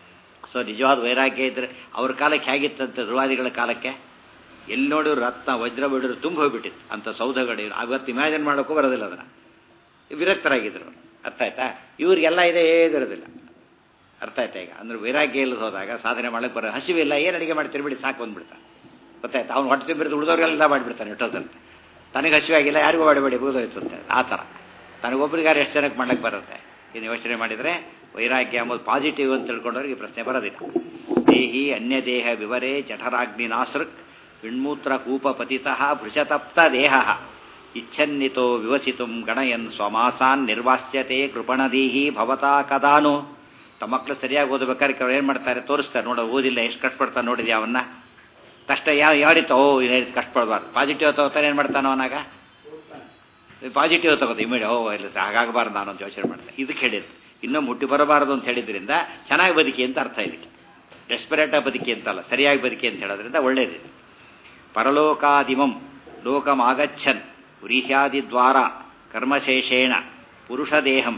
ಸೊ ನಿಜವಾದ ವೈರಾಗ್ಯ ಇದ್ದರೆ ಅವ್ರ ಕಾಲಕ್ಕೆ ಹೇಗಿತ್ತಂತೆ ಧ್ರುವಾದಿಗಳ ಕಾಲಕ್ಕೆ ಎಲ್ಲಿ ನೋಡಿದ್ರು ರತ್ನ ವಜ್ರ ಬಿಡರು ತುಂಬ ಹೋಗ್ಬಿಟ್ಟಿತ್ತು ಅಂತ ಸೌಧಗಳು ಅವತ್ತು ಇಮ್ಯಾಜಿನ್ ಮಾಡೋಕ್ಕೂ ಬರೋದಿಲ್ಲ ಅದನ್ನು ವಿರಕ್ತರಾಗಿದ್ರು ಅವ್ರು. ಅರ್ಥ ಆಯ್ತಾ ಇವ್ರಿಗೆಲ್ಲ ಇದೆ ಏದಿರೋದಿಲ್ಲ ಅರ್ಥ ಆಯ್ತಾ ಈಗ ಅಂದ್ರೆ ವೈರಾಗ್ಯ ಇಲ್ಲದ ಹೋದಾಗ ಸಾಧನೆ ಮಾಡಕ್ಕೆ ಬರೋ ಹಸಿವಿಲ್ಲ ಏನು ಅಡಿಗೆ ಮಾಡ್ತೀರಿ ಬಿಡಿ ಸಾಕು ಬಂದ್ಬಿಡ್ತಾನೆ ಗೊತ್ತಾಯ್ತಾ ಅವ್ನು ಹೊಟ್ಟೆ ತುಂಬಿರೋದು ಉಳಿದವ್ರಿಗೆಲ್ಲ ಮಾಡಿಬಿಡ್ತಾನೆ ಎಷ್ಟೊತ್ತಂತೆ ತನಗೆ ಹಸಿವಾಗಿಲ್ಲ ಯಾರಿಗೂ ಮಾಡಬೇಡಿ ಮುಗಿದೋಯ್ತು ಅಂತ ಆ ಥರ ತನಗೊಬ್ಬರಿಗಾರು ಎಷ್ಟು ಜನಕ್ಕೆ ಮಾಡ್ಲಿಕ್ಕೆ ಬರುತ್ತೆ ಇದು ಯೋಚನೆ ಮಾಡಿದರೆ ವೈರಾಗ್ಯ ಎಂಬುದು ಪಾಸಿಟಿವ್ ಅಂತ ತಿಳ್ಕೊಂಡವ್ರಿಗೆ ಈ ಪ್ರಶ್ನೆ ಬರೋದಿಲ್ಲ ದೇಹಿ ಅನ್ಯ ದೇಹ ವಿವರೇ ಜಠರಾಗ್ನಿ ನಾಸೃಕ್ ವಿಣ್ಮೂತ್ರ ಕೂಪ ಪತಿತಃ ಭೃಶತಪ್ತ ದೇಹ ಇಚ್ಛನ್ನಿತೋ ವಿವಸಿತು ಗಣಯನ್ ಸ್ವಮಾಸಾನ್ ನಿರ್ವಾಸ್ಯತೆ ಕೃಪಣದೀಹಿ ಭವತಾ ಕದಾನು ತಮ್ಮ ಮಕ್ಕಳು ಸರಿಯಾಗಿ ಓದಬೇಕಾದ್ರೆ ಕೆಲವ್ರು ಏನು ಮಾಡ್ತಾರೆ ತೋರಿಸ್ತಾರೆ ನೋಡೋ ಓದಿಲ್ಲ ಎಷ್ಟು ಕಷ್ಟಪಡ್ತಾನೆ ನೋಡಿದ್ಯಾ ಅವನ್ನ ಕಷ್ಟ ಯಾವ ಯಾವ ರೀತಿ ಓ ಈ ರೀತಿ ಕಷ್ಟಪಡಬಾರ್ದು ಪಾಸಿಟಿವ್ ತಗೋತಾನೆ ಏನು ಮಾಡ್ತಾನೋ ಅವನಾಗ ಪಾಸಿಟಿವ್ ತಗೋದು ಇಮಿಡಿ ಓ ಇಲ್ಲ ಸರ್ ಹಾಗಾಗಬಾರ್ದು ನಾನು ಅಂತ ಯೋಚನೆ ಮಾಡ್ದೆ ಇದಕ್ಕೆ ಹೇಳಿದ್ದು ಇನ್ನೊಮ್ಮೆ ಹುಟ್ಟಿ ಬರಬಾರದು ಅಂತ ಹೇಳಿದ್ರಿಂದ ಚೆನ್ನಾಗಿ ಬದುಕಿ ಅಂತ ಅರ್ಥ ಇದಕ್ಕೆ ಡೆಸ್ಪರೇಟಾಗಿ ಬದುಕಿ ಅಂತಲ್ಲ ಸರಿಯಾಗಿ ಬದುಕಿ ಅಂತ ಹೇಳೋದ್ರಿಂದ ಒಳ್ಳೇದಿದೆ ಪರಲೋಕಾದಿಮಂ ಲೋಕಮಾಗಚ್ಚನ್ ವ್ರೀಹ್ಯಾದಿದ್ವಾರ ಕರ್ಮಶೇಷೇಣ ಪುರುಷದೇಹಂ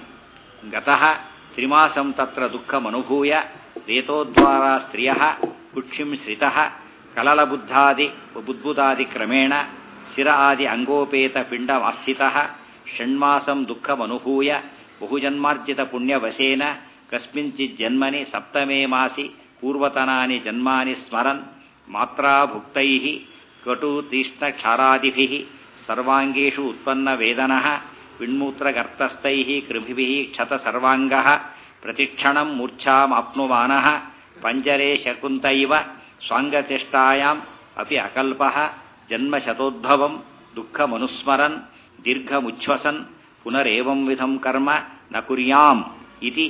ಗತಃ ತ್ರಿಮಾಸಂ ತತ್ರ ದುಃಖಮನುಭೂಯ ರೇತೋದ್ವಾರ ಸ್ತ್ರಿಯ ಕುಕ್ಷಿಂ ಶ್ರಿತಃ ಕಲಲಬುದ್ಧಾದಿ ಬುದ್ಬುದಾದಿ ಕ್ರಮೇಣ ಶಿರ ಆದಿ ಅಂಗೋಪೇತ ಪಿಂಡಮಾಸ್ಥಿತಃ ಷಣ್ಮಾಸಂ ದುಃಖಮನುಭೂಯ ಬಹುಜನ್ಮಾರ್ಜಿತ ಪುಣ್ಯವಶೇನ ಕಸ್ಮಿಂಚಿತ್ ಜನ್ಮನಿ ಸಪ್ತಮೇ ಮಾಸಿ ಪೂರ್ವತನಾನಿ ಜನ್ಮಾನಿ ಸ್ಮರನ್ ಮಾತ್ರಾಭುಕ್ತೈಃ ಕಟು ತೀಕ್ಷ್ಣ ಕ್ಷಾರಾದಿಭಿಃ ಸರ್ವಾಂಗೇಷು ಉತ್ಪನ್ನ ವೇದನಃ ವಿಣ್ಮೂತ್ರಗರ್ತಸ್ಥೈಃ ಕೃಭಿಭಿಃ ಕ್ಷತ ಸರ್ವಾಂಗಃ ಪ್ರತಿಕ್ಷಣಂ ಮೂರ್ಛಾಮಾಪ್ನುವಾನಃ ಪಂಜರೆ ಶಕುಂತ ಇವ ಸ್ವಾಂಗಚೇಷ್ಟಾಯಾಂ ಅಪಿ ಅಕಲ್ಪಃ ಜನ್ಮಶತೋದ್ಭವಂ ದುಃಖಮನುಸ್ಮರನ್ ದೀರ್ಘಮುಚ್ಛ್ವಸನ್ ಪುನರೇವಂ ವಿಧಂ ಕರ್ಮ ನ ಕುರ್ಯಾಂ ಇತಿ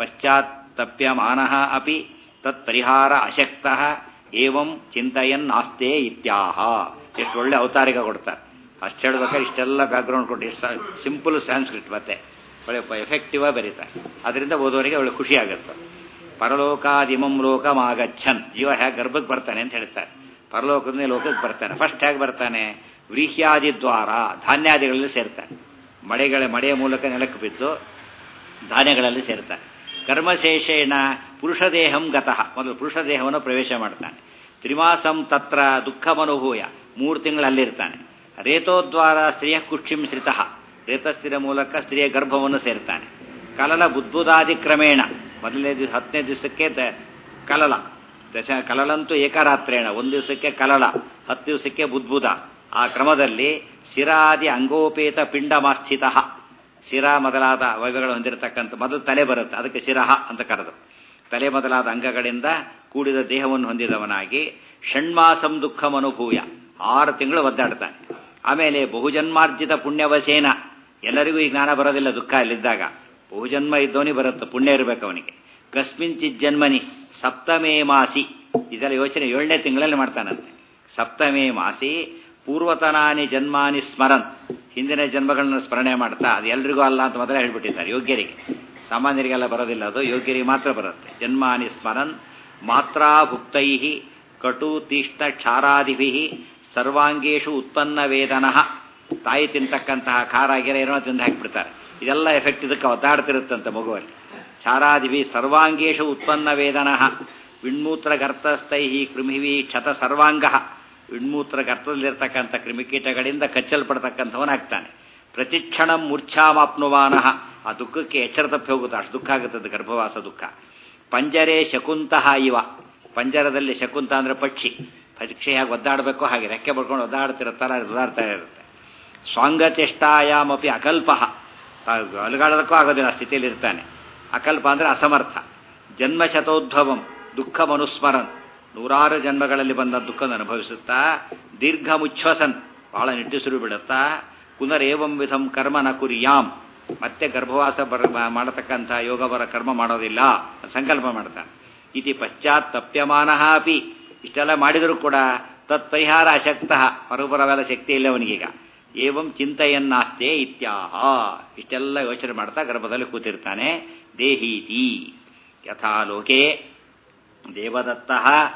ಪಶ್ಚಾತ್ತಪ್ಯಮಾನಃ ಅಪಿ ತತ್ಪರಿಹಾರ ಅಶಕ್ತಃ ಏವಂ ಚಿಂತಯನ್ ನಾಸ್ತೆ ಇತ್ಯಾಹ ಎಷ್ಟು ಒಳ್ಳೆ ಅವತಾರಿಕ ಕೊಡ್ತಾರೆ ಅಷ್ಟು ಹೇಳ್ಬೇಕಾದ್ರೆ ಇಷ್ಟೆಲ್ಲ ಬ್ಯಾಕ್ಗ್ರೌಂಡ್ ಕೊಟ್ಟು ಎಷ್ಟು ಸಿಂಪಲ್ ಸ್ಯಾನ್ಸ್ಕ್ರಿಟ್ ಮತ್ತೆ ಒಳ್ಳೆ ಎಫೆಕ್ಟಿವ್ ಆಗಿ ಬರೀತಾರೆ ಅದರಿಂದ ಓದೋರಿಗೆ ಒಳ್ಳೆ ಖುಷಿ ಆಗುತ್ತೆ ಪರಲೋಕಾದಿಮಂ ಲೋಕಮಾಗಚ್ಚನ್ ಜೀವ ಹೇಗೆ ಗರ್ಭಕ್ಕೆ ಬರ್ತಾನೆ ಅಂತ ಹೇಳ್ತಾರೆ ಪರಲೋಕದ ಲೋಕಕ್ಕೆ ಬರ್ತಾನೆ ಫಸ್ಟ್ ಹೇಗೆ ಬರ್ತಾನೆ ವ್ರೀಹ್ಯಾದಿ ದ್ವಾರ ಧಾನ್ಯಾದಿಗಳಲ್ಲಿ ಸೇರ್ತಾನೆ ಮಳೆಗಳ ಮಳೆಯ ಮೂಲಕ ನೆಲಕ್ಕೆ ಬಿದ್ದು ಧಾನ್ಯಗಳಲ್ಲಿ ಸೇರ್ತಾನೆ ಕರ್ಮಶೇಷೇಣ ಪುರುಷದೇಹಂ ಗತಃ ಮೊದಲು ಪುರುಷ ದೇಹವನ್ನು ಪ್ರವೇಶ ಮಾಡ್ತಾನೆ ತ್ರಿಮಾಸಂ ತತ್ರ ದುಃಖಮನುಭೂಯ ಮೂರು ತಿಂಗಳು ಅಲ್ಲಿರ್ತಾನೆ ರೇತೋದ್ವಾರ ಸ್ತ್ರೀಯ ಕುಕ್ಷಿಂ ಶ್ರಿತಃ ರೇತಸ್ಥಿರ ಮೂಲಕ ಸ್ತ್ರೀಯ ಗರ್ಭವನ್ನು ಸೇರ್ತಾನೆ ಕಲಲ ಬುದ್ಬುದಾದಿ ಕ್ರಮೇಣ ಮೊದಲನೇ ದಿವಸ ಹತ್ತನೇ ದಿವಸಕ್ಕೆ ದ ಕಲಲ ದಶ ಕಲಲಂತೂ ಏಕರಾತ್ರೇಣ ಒಂದು ದಿವಸಕ್ಕೆ ಕಲಲ ಹತ್ತು ದಿವಸಕ್ಕೆ ಬುದ್ಬುದ ಆ ಕ್ರಮದಲ್ಲಿ ಶಿರಾದಿ ಅಂಗೋಪೇತ ಪಿಂಡಮಾಸ್ಥಿತ ಶಿರ ಮೊದಲಾದ ಅವಯವಗಳು ಹೊಂದಿರತಕ್ಕಂಥ ಮೊದಲು ತಲೆ ಬರುತ್ತೆ ಅದಕ್ಕೆ ಶಿರಹ ಅಂತ ಕರೆದು ತಲೆ ಮೊದಲಾದ ಅಂಗಗಳಿಂದ ಕೂಡಿದ ದೇಹವನ್ನು ಹೊಂದಿದವನಾಗಿ ಷಣ್ಮಾಸಂ ದುಃಖಮನುಭೂಯ ಆರು ತಿಂಗಳು ಒದ್ದಾಡ್ತಾನೆ ಆಮೇಲೆ ಬಹುಜನ್ಮಾರ್ಜಿತ ಪುಣ್ಯವಶೇನ ಎಲ್ಲರಿಗೂ ಈ ಜ್ಞಾನ ಬರೋದಿಲ್ಲ ದುಃಖ ಅಲ್ಲಿದ್ದಾಗ ಬಹುಜನ್ಮ ಇದ್ದವನಿಗೆ ಬರುತ್ತೆ ಪುಣ್ಯ ಇರಬೇಕು ಅವನಿಗೆ ಕಸ್ಮಿಂಚಿತ್ ಜನ್ಮನಿ ಸಪ್ತಮೇ ಮಾಸಿ ಇದೆಲ್ಲ ಯೋಚನೆ ಏಳನೇ ತಿಂಗಳಲ್ಲಿ ಮಾಡ್ತಾನಂತೆ ಸಪ್ತಮೇ ಮಾಸಿ ಪೂರ್ವತನಾನಿ ಜನ್ಮಾನಿ ಸ್ಮರನ್ ಹಿಂದಿನ ಜನ್ಮಗಳನ್ನ ಸ್ಮರಣೆ ಮಾಡ್ತಾ ಅದು ಎಲ್ರಿಗೂ ಅಲ್ಲ ಅಂತ ಮೊದಲೇ ಹೇಳ್ಬಿಟ್ಟಿದ್ದಾರೆ ಯೋಗ್ಯರಿಗೆ ಸಾಮಾನ್ಯರಿಗೆಲ್ಲ ಬರೋದಿಲ್ಲ ಅದು ಯೋಗ್ಯರಿಗೆ ಮಾತ್ರ ಬರುತ್ತೆ ಜನ್ಮಾನಿ ಸ್ಮರನ್ ಮಾತ್ರಾಭುಕ್ತೈ ಕಟು ತೀಕ್ಷ್ಣ ಕ್ಷಾರಾದಿಭಿ ಸರ್ವಾಂಗೇಶು ಉತ್ಪನ್ನ ವೇದನ ತಾಯಿ ತಿಂತಕ್ಕಂತಹ ಖಾರ ಗಿರ ಏನೋ ತಿಂದು ಹಾಕಿಬಿಡ್ತಾರೆ ಇದೆಲ್ಲ ಎಫೆಕ್ಟ್ ಇದಕ್ಕೆ ಒದ್ದಾಡ್ತಿರುತ್ತಂತೆ ಮಗುವಲ್ಲಿ ಕ್ಷಾರಾದಿಭಿ ಸರ್ವಾಂಗೇಶು ಉತ್ಪನ್ನ ವೇದನ ವಿಣ್ಮೂತ್ರ ಗರ್ತಸ್ಥೈ ಕೃಮಿವಿ ಕ್ಷತ ಸರ್ವಾಂಗ ವಿಣ್ಮೂತ್ರ ಗರ್ತದಲ್ಲಿರ್ತಕ್ಕಂಥ ಕ್ರಿಮಿಕೀಟಗಳಿಂದ ಕಚ್ಚಲ್ಪಡ್ತಕ್ಕಂಥವನಾಗ್ತಾನೆ ಪ್ರತಿಕ್ಷಣ ಮೂರ್ಛಾಮಾಪ್ನುವಾನ ಆ ದುಃಖಕ್ಕೆ ಎಚ್ಚರ ತಪ್ಪಿ ಹೋಗುತ್ತೆ ಅಷ್ಟು ದುಃಖ ಆಗುತ್ತದೆ ಗರ್ಭವಾಸ ದುಃಖ ಪಂಜರೆ ಶಕುಂತಃ ಇವ ಪಂಜರದಲ್ಲಿ ಶಕುಂತ ಅಂದ್ರೆ ಪಕ್ಷಿ ಪರೀಕ್ಷೆ ಹೇಗೆ ಒದ್ದಾಡಬೇಕು ಹಾಗೆ ರೆಕ್ಕೆ ಬಡ್ಕೊಂಡು ಒದ್ದಾಡ್ತಿರುತ್ತಲ್ಲ ಒದ್ದಾಡ್ತಾ ಇರುತ್ತೆ ಸ್ವಾಂಗಚೇಷ್ಟಾಯಾಮಪಿ ಅಕಲ್ಪ ಅಲುಗಾಡೋದಕ್ಕೂ ಆಗೋದಿಲ್ಲ ಆ ಸ್ಥಿತಿಯಲ್ಲಿ ಇರ್ತಾನೆ ಅಕಲ್ಪ ಅಂದರೆ ಅಸಮರ್ಥ ಜನ್ಮಶತೋದ್ಭವಂ ದುಃಖ ಮನುಸ್ಮರನ್ ನೂರಾರು ಜನ್ಮಗಳಲ್ಲಿ ಬಂದ ದುಃಖವನ್ನು ಅನುಭವಿಸುತ್ತಾ ದೀರ್ಘ ಮುಚ್ಛ್ವಸನ್ ಬಹಳ ನಿಟ್ಟುಸಿರು ಬಿಡುತ್ತಾ ಪುನರೇವಂ ವಿಧಂ ಕರ್ಮ ನ ಕುರಿಯಾಂ ಮತ್ತೆ ಗರ್ಭವಾಸ ಬರ ಮಾಡತಕ್ಕಂಥ ಯೋಗ ಬರ ಕರ್ಮ ಮಾಡೋದಿಲ್ಲ ಸಂಕಲ್ಪ ಮಾಡ್ತಾನೆ ಇತಿ ಪಶ್ಚಾತ್ ತಪ್ಯಮಾನ ಅಪಿ ಇಷ್ಟೆಲ್ಲ ಮಾಡಿದರೂ ಕೂಡ ತತ್ಪರಿಹಾರ ಅಶಕ್ತ ಹೊರಬರವೆಲ್ಲ ಶಕ್ತಿ ಇಲ್ಲ ಅವನಿಗೀಗ ಏವಂ ಚಿಂತೆಯನ್ನಾಸ್ತೆ ಇತ್ಯಾಹ ಇಷ್ಟೆಲ್ಲ ಯೋಚನೆ ಮಾಡ್ತಾ ಗರ್ಭದಲ್ಲಿ ಕೂತಿರ್ತಾನೆ ದೇಹೀತಿ ಯಥಾ ಲೋಕೆ ದೇವದತ್ತ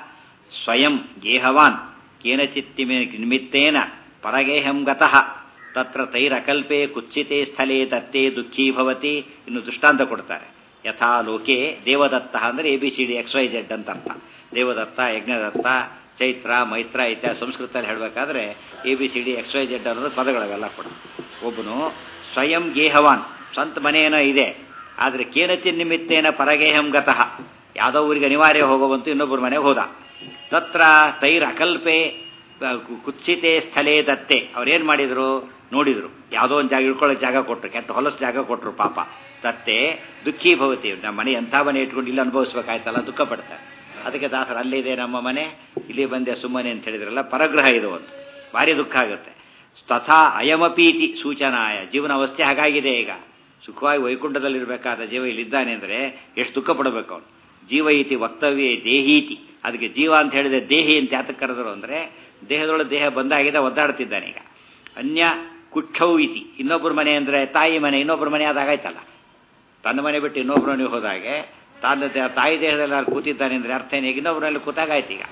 ಸ್ವಯಂ ಗೇಹವಾನ್ ಕೇನಚಿತ್ತಿ ನಿಮಿತ್ತೇನ ಪರಗೇಹಂ ಗತಃ ತತ್ರ ತೈರಕಲ್ಪೆ ಕುಚ್ಚಿತೆ ಸ್ಥಳೇ ದತ್ತೇ ದುಃಖೀ ಭವತಿ ಇನ್ನು ದೃಷ್ಟಾಂತ ಕೊಡ್ತಾರೆ ಯಥಾ ಲೋಕೆ ದೇವದತ್ತ ಅಂದರೆ A B C D X Y Z ಅಂತ ಅರ್ಥ ದೇವದತ್ತ ಯಜ್ಞದತ್ತ ಚೈತ್ರ ಮೈತ್ರ ಇತ್ಯಾದಿ ಸಂಸ್ಕೃತದಲ್ಲಿ ಹೇಳಬೇಕಾದ್ರೆ A B C D X Y Z ಅನ್ನೋದು ಪದಗಳವೆಲ್ಲ ಕೂಡ ಒಬ್ಬನು ಸ್ವಯಂ ಗೇಹವಾನ್ ಸ್ವಂತ ಮನೆಯೇನೋ ಇದೆ ಆದರೆ ಕೇನತಿ ನಿಮಿತ್ತೇನ ಪರಗೇಹಂ ಗತಃ ಯಾವುದೋ ಊರಿಗೆ ಅನಿವಾರ್ಯ ಹೋಗುವಂತೂ ಇನ್ನೊಬ್ಬರ ಮನೆಗೆ ಹೋದ ತತ್ರ ತೈರ್ ಅಕಲ್ಪೆ ಕುತ್ಸಿತೆ ಸ್ಥಳೇ ದತ್ತೆ ಅವ್ರೇನು ಮಾಡಿದ್ರು ನೋಡಿದ್ರು ಯಾವುದೋ ಒಂದು ಜಾಗ ಇಳ್ಕೊಳ್ಳೋಕೆ ಜಾಗ ಕೊಟ್ಟರು ಕೆಟ್ಟ ಹೊಲಸು ಜಾಗ ಕೊಟ್ಟರು ಪಾಪ ದತ್ತೆ ದುಃಖಿ ಭವತಿ ನಮ್ಮ ಮನೆ ಎಂಥ ಮನೆ ಇಟ್ಕೊಂಡು ಇಲ್ಲಿ ಅನುಭವಿಸ್ಬೇಕಾಯ್ತಲ್ಲ ದುಃಖ ಪಡ್ತಾರೆ ಅದಕ್ಕೆ ದಾಸರು ಅಲ್ಲಿದೆ ನಮ್ಮ ಮನೆ ಇಲ್ಲಿ ಬಂದೆ ಸುಮ್ಮನೆ ಅಂತ ಹೇಳಿದ್ರಲ್ಲ ಪರಗ್ರಹ ಇದು ಒಂದು ಭಾರಿ ದುಃಖ ಆಗುತ್ತೆ ತಥಾ ಅಯಮಪೀತಿ ಸೂಚನಾಯ ಜೀವನ ಅವಸ್ಥೆ ಹಾಗಾಗಿದೆ ಈಗ ಸುಖವಾಗಿ ವೈಕುಂಠದಲ್ಲಿರಬೇಕಾದ ಜೀವ ಇಲ್ಲಿದ್ದಾನೆ ಅಂದರೆ ಎಷ್ಟು ದುಃಖ ಪಡಬೇಕು ಅವನು ಜೀವ ಇತಿ ವಕ್ತವ್ಯ ದೇಹೀತಿ ಅದಕ್ಕೆ ಜೀವ ಅಂತ ಹೇಳಿದ್ರೆ ದೇಹಿ ಅಂತ ಯಾತಕ್ಕೆ ಕರೆದರು ಅಂದರೆ ದೇಹದೊಳಗೆ ದೇಹ ಬಂದಾಗಿದೆ ಒದ್ದಾಡ್ತಿದ್ದಾನೆ ಈಗ ಅನ್ಯ ಕುಕ್ಷೌ ಇತಿ ಇನ್ನೊಬ್ಬರ ಮನೆ ಅಂದರೆ ತಾಯಿ ಮನೆ ಇನ್ನೊಬ್ಬರ ಮನೆ ಆದಾಗಾಯ್ತಲ್ಲ ತನ್ನ ಮನೆ ಬಿಟ್ಟು ಇನ್ನೊಬ್ಬರ ಮನೆಗೆ ಹೋದಾಗೆ ತಾನ ತಾಯಿ ದೇಹದಲ್ಲಿ ಯಾರು ಕೂತಿದ್ದಾನೆ ಅಂದರೆ ಅರ್ಥ ಏನು ಈಗ ಇನ್ನೊಬ್ಬರಲ್ಲಿ ಕೂತಾಗಾಯ್ತು ಈಗ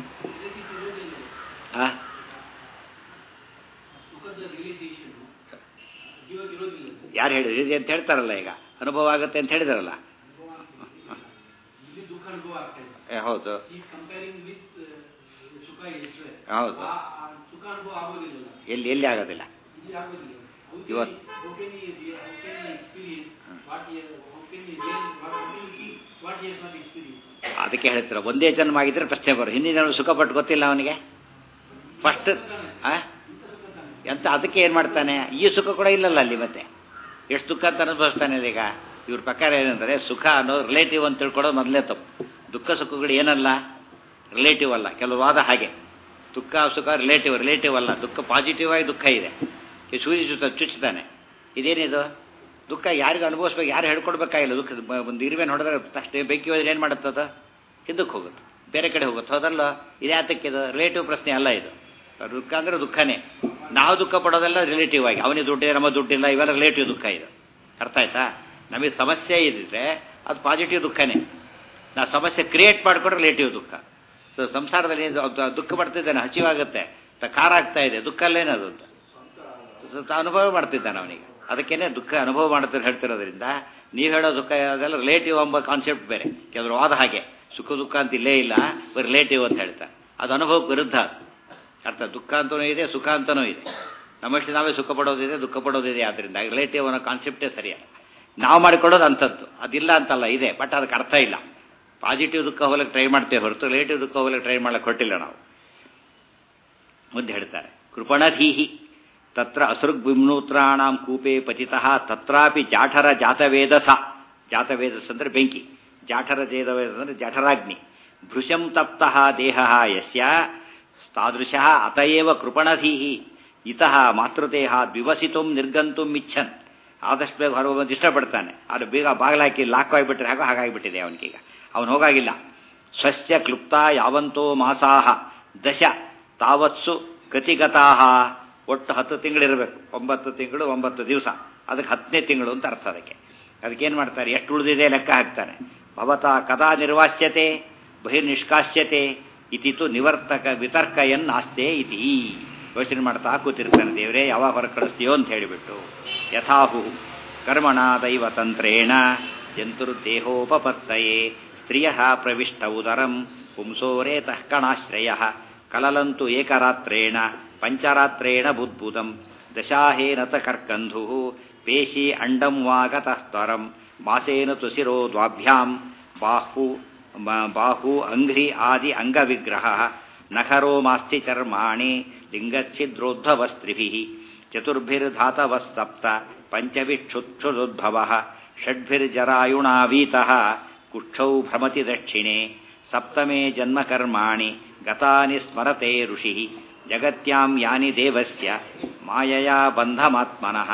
ಆ ಯಾರು ಹೇಳಿದ್ರು ಇದೆ ಅಂತ ಹೇಳ್ತಾರಲ್ಲ ಈಗ ಅನುಭವ ಆಗುತ್ತೆ ಅಂತ ಹೇಳಿದಾರಲ್ಲ ಏ, ಹೌದು ಹೌದು ಎಲ್ಲಿ ಎಲ್ಲಿ ಆಗೋದಿಲ್ಲ ಇವತ್ತು ಅದಕ್ಕೆ ಹೇಳ್ತಾರೆ ಒಂದೇ ಜನ್ಮ ಆಗಿದ್ರೆ ಪ್ರಶ್ನೆ ಬರೋ ಹಿಂದಿನ ಜನ್ಮ ಸುಖ ಪಟ್ಟು ಗೊತ್ತಿಲ್ಲ ಅವನಿಗೆ ಫಸ್ಟ್ ಎಂತ ಅದಕ್ಕೆ ಏನು ಮಾಡ್ತಾನೆ ಈ ಸುಖ ಕೂಡ ಇಲ್ಲಲ್ಲ ಅಲ್ಲಿ ಮತ್ತೆ ಎಷ್ಟು ದುಃಖ ಅಂತ ಅನುಭವಿಸ್ತಾನೆ ಈಗ ಇವ್ರ ಪ್ರಕಾರ ಏನಂದರೆ ಸುಖ ಅನ್ನೋ ರಿಲೇಟಿವ್ ಅಂತ ತಿಳ್ಕೊಡೋದು ಮೊದಲೇ ತಪ್ಪು ದುಃಖ ಸುಖಗಳು ಏನಲ್ಲ ರಿಲೇಟಿವ್ ಅಲ್ಲ ಕೆಲವು ವಾದ ಹಾಗೆ ದುಃಖ ಸುಖ ರಿಲೇಟಿವ್ ರಿಲೇಟಿವ್ ಅಲ್ಲ ದುಃಖ ಪಾಸಿಟಿವ್ ಆಗಿ ದುಃಖ ಇದೆ ಈ ಸೂರ್ಯ ಜೊತೆ ಚುಚ್ಚುತ್ತಾನೆ ಇದೇನಿದು ದುಃಖ ಯಾರಿಗೂ ಅನುಭವಿಸ್ಬೇಕು ಯಾರು ಹೇಳ್ಕೊಡ್ಬೇಕಾಗಿಲ್ಲ ದುಃಖ ಒಂದು ಇರುವೆನ ಹೊಡೆದ್ರೆ ತಕ್ಷಣ ಬೆಂಕಿ ಹೋದ್ರೆ ಏನು ಮಾಡುತ್ತದ ಹಿಂದಕ್ಕೆ ಹೋಗುತ್ತೆ ಬೇರೆ ಕಡೆ ಹೋಗುತ್ತೆ ಹೌದಲ್ಲ ಇದು ಯಾತಕ್ಕೆ ಇದು ರಿಲೇಟಿವ್ ಪ್ರಶ್ನೆ ಅಲ್ಲ ಇದು ದುಃಖ ಅಂದರೆ ದುಃಖನೇ ನಾವು ದುಃಖ ಪಡೋದೆಲ್ಲ ರಿಲೇಟಿವ್ ಆಗಿ ಅವನಿಗೆ ದುಡ್ಡಿದೆ ನಮ್ಮ ದುಡ್ಡಿಲ್ಲ ಇವೆಲ್ಲ ರಿಲೇಟಿವ್ ದುಃಖ ಇದು ಅರ್ಥ ಆಯ್ತಾ ನಮಗೆ ಸಮಸ್ಯೆ ಇದ್ದಿದ್ರೆ ಅದು ಪಾಸಿಟಿವ್ ದುಃಖನೇ ನಾವು ಸಮಸ್ಯೆ ಕ್ರಿಯೇಟ್ ಮಾಡಿಕೊಂಡ್ರೆ ರಿಲೇಟಿವ್ ದುಃಖ ಸೊ ಸಂಸಾರದಲ್ಲಿ ಏನು ಅದು ದುಃಖ ಪಡ್ತಿದ್ದಾನೆ ಹಸಿವಾಗುತ್ತೆ ತ- ಖಾರ ಆಗ್ತಾ ಇದೆ ದುಃಖ ಅಲ್ಲೇನದು ಅಂತ ಸೊ ತ- ಅನುಭವ ಮಾಡ್ತಿದ್ದಾನೆ ಅವನಿಗೆ ಅದಕ್ಕೇನೆ ದುಃಖ ಅನುಭವ ಮಾಡ್ತಾರೆ ಹೇಳ್ತಿರೋದ್ರಿಂದ ನೀವು ಹೇಳೋ ದುಃಖ ಅದೆಲ್ಲ ರಿಲೇಟಿವ್ ಎಂಬ ಕಾನ್ಸೆಪ್ಟ್ ಬೇರೆ ಕೆಲವರು ವಾದ ಹಾಗೆ ಸುಖ ದುಃಖ ಅಂತ ಇಲ್ಲೇ ಇಲ್ಲ ರಿಲೇಟಿವ್ ಅಂತ ಹೇಳ್ತಾರೆ ಅದು ಅನುಭವಕ್ಕೆ ವಿರುದ್ಧ ಅದು. ಅರ್ಥ ದುಃಖ ಅಂತನೂ ಇದೆ ಸುಖ ಅಂತನೂ ಇದೆ ನಮ್ಮಷ್ಟು ನಾವೇ ಸುಖ ಪಡೋದಿದೆ ದುಃಖ ಪಡೋದಿದೆ ಆದ್ದರಿಂದ ರಿಲೇಟಿವ್ ಅನ್ನೋ ಕಾನ್ಸೆಪ್ಟೇ ಸರಿಯಲ್ಲ ನಾವು ಮಾಡಿಕೊಳ್ಳೋದು ಅಂಥದ್ದು ಅದಿಲ್ಲ ಅಂತಲ್ಲ ಇದೆ ಬಟ್ ಅದಕ್ಕೆ ಅರ್ಥ ಇಲ್ಲ ಪಾಸಿಟಿವ್ ದುಃಖ ಹೋಗಲಿಕ್ಕೆ ಟ್ರೈ ಮಾಡ್ತೇವೆ ಹೊರತು ರಿಲೇಟಿವ್ ದುಃಖ ಹೋಗಲಿಕ್ಕೆ ಟ್ರೈ ಮಾಡಕ್ಕೆ ಹೊರಟಿಲ್ಲ ನಾವು ಮುಂದೆ ಹೇಳ್ತಾರೆ ಕೃಪಣಧೀಹಿ ತತ್ರ ಅಸೃಗ್ವಿಮ್ನೂತ್ರಾಣಾಂ ಕೂಪೆ ಪತಿತಃ ತತ್ರಾಪಿ ಜಾಠರ ಜಾತವೇದಸ ಜಾತವೇದಸ್ ಅಂದರೆ ಬೆಂಕಿ ಜಾಠರ ಜೇದವೇದ ಅಂದರೆ ಜಠರಾಗ್ನಿ ಭೃಶಂ ತಪ್ತಃ ದೇಹ ಯಸ್ಯ ತಾದೃಶಃ ಅತಯೇವ ಕೃಪಣಧೀಹಿ ಇತಃ ಮಾತೃದೇಹ ವಿವಸಿತು ನಿರ್ಗಂತುಂ ಇಚ್ಛನ್ ಆದಷ್ಟು ಬೇಗ ಹೊರಗೆ ಬಂದು ಇಷ್ಟಪಡ್ತಾನೆ ಅದು ಬೇಗ ಬಾಗಿಲಾಕಿ ಲಾಕ್ ಆಗಿಬಿಟ್ರೆ ಹಾಗೋ ಹಾಗಾಗಿಬಿಟ್ಟಿದೆ ಅವನಿಗೀಗ ಅವನು ಹೋಗಾಗಿಲ್ಲ ಸ್ವಸ್ಯ ಕ್ಲುಪ್ತ ಯಾವಂತೋ ಮಾಸಾಹ ದಶ ತಾವತ್ಸು ಗತಿಗತಾಹ ಒಟ್ಟು ಹತ್ತು ತಿಂಗಳಿರಬೇಕು ಒಂಬತ್ತು ತಿಂಗಳು ಒಂಬತ್ತು ದಿವಸ ಅದಕ್ಕೆ ಹತ್ತನೇ ತಿಂಗಳು ಅಂತ ಅರ್ಥ ಅದಕ್ಕೆ ಅದಕ್ಕೇನು ಮಾಡ್ತಾರೆ ಎಷ್ಟು ಉಳಿದಿದೆ ಲೆಕ್ಕ ಹಾಕ್ತಾನೆ ಭವತ ಕದಾ ನಿರ್ವಾಸ್ಯತೆ ಬಹಿರ್ನಿಷ್ಕಾಸ್ಯತೆ ಇತಿತು ನಿವರ್ತಕ ವಿತರ್ಕಯನ್ ಆಸ್ತೆ ಇತಿ ಯೋಚನೆ ಮಾಡ್ತಾ ಕೂತಿರ್ತಾನೆ ದೇವರೇ ಯಾವಾಗ ಹೊರ ಕಳಿಸ್ತೀಯೋ ಅಂತ ಹೇಳಿಬಿಟ್ಟು ಯಥಾಹು ಕರ್ಮಣ ದೈವತಂತ್ರೇಣ ಜಂತುರ್ದೇಹೋಪಪತ್ತಯೇ ಸ್ತ್ರಿಯ ಪ್ರವಿಷ್ಟ ಉದರಂ ಪುಂಸೋರೇತಃ ಕಣಾಶ್ರಯ ಕಲಲಂತು ಏಕರಾತ್ರೇಣ ಪಂಚರಾತ್ರೇಣ ಬುದ್ಬುದಂ ದಶಾಹೇನತ ಕರ್ಕಂಧು ಪೇಶಿ ಅಂಡಂ ವಾಗತಃ ತ್ವರಂ ಮಾಸೇನ ತು ಶಿರೋ ದ್ವಾಭ್ಯಾಂ ಬಾಹು ಮ- ಬಾಹು ಅಂಘ್ರಿ ಆದಿ ಅಂಗವಿಗ್ರಹ ನಖರೋ ಮಾಸ್ತಿ ಚರ್ಮಾಣಿ ಲಿಂಗಚ್ಛಿದ್ರೋದ್ಭವಸ್ತ್ರಿಭಿ ಚತುರ್ಭಿರ್ಧಾತವಸ್ಸಪ್ತ ಪಂಚವಿಕ್ಷುಕ್ಷುದುದ್ಭವ ಷಡ್ಭಿರ್ಜರಾಯುಣಾವೀತಃ ಕುಕ್ಷೌ ಭ್ರಮತಿ ದಕ್ಷಿಣೆ ಸಪ್ತಮೇ ಜನ್ಮಕರ್ಮಾಣಿ ಗತಾನಿ ಸ್ಮರತೆ ಋಷಿ ಜಗತ್ಯಾಂ ಯಾನಿ ದೇವಸ್ಯ ಮಾಯಯಾ ಬಂಧಮಾತ್ಮನಃ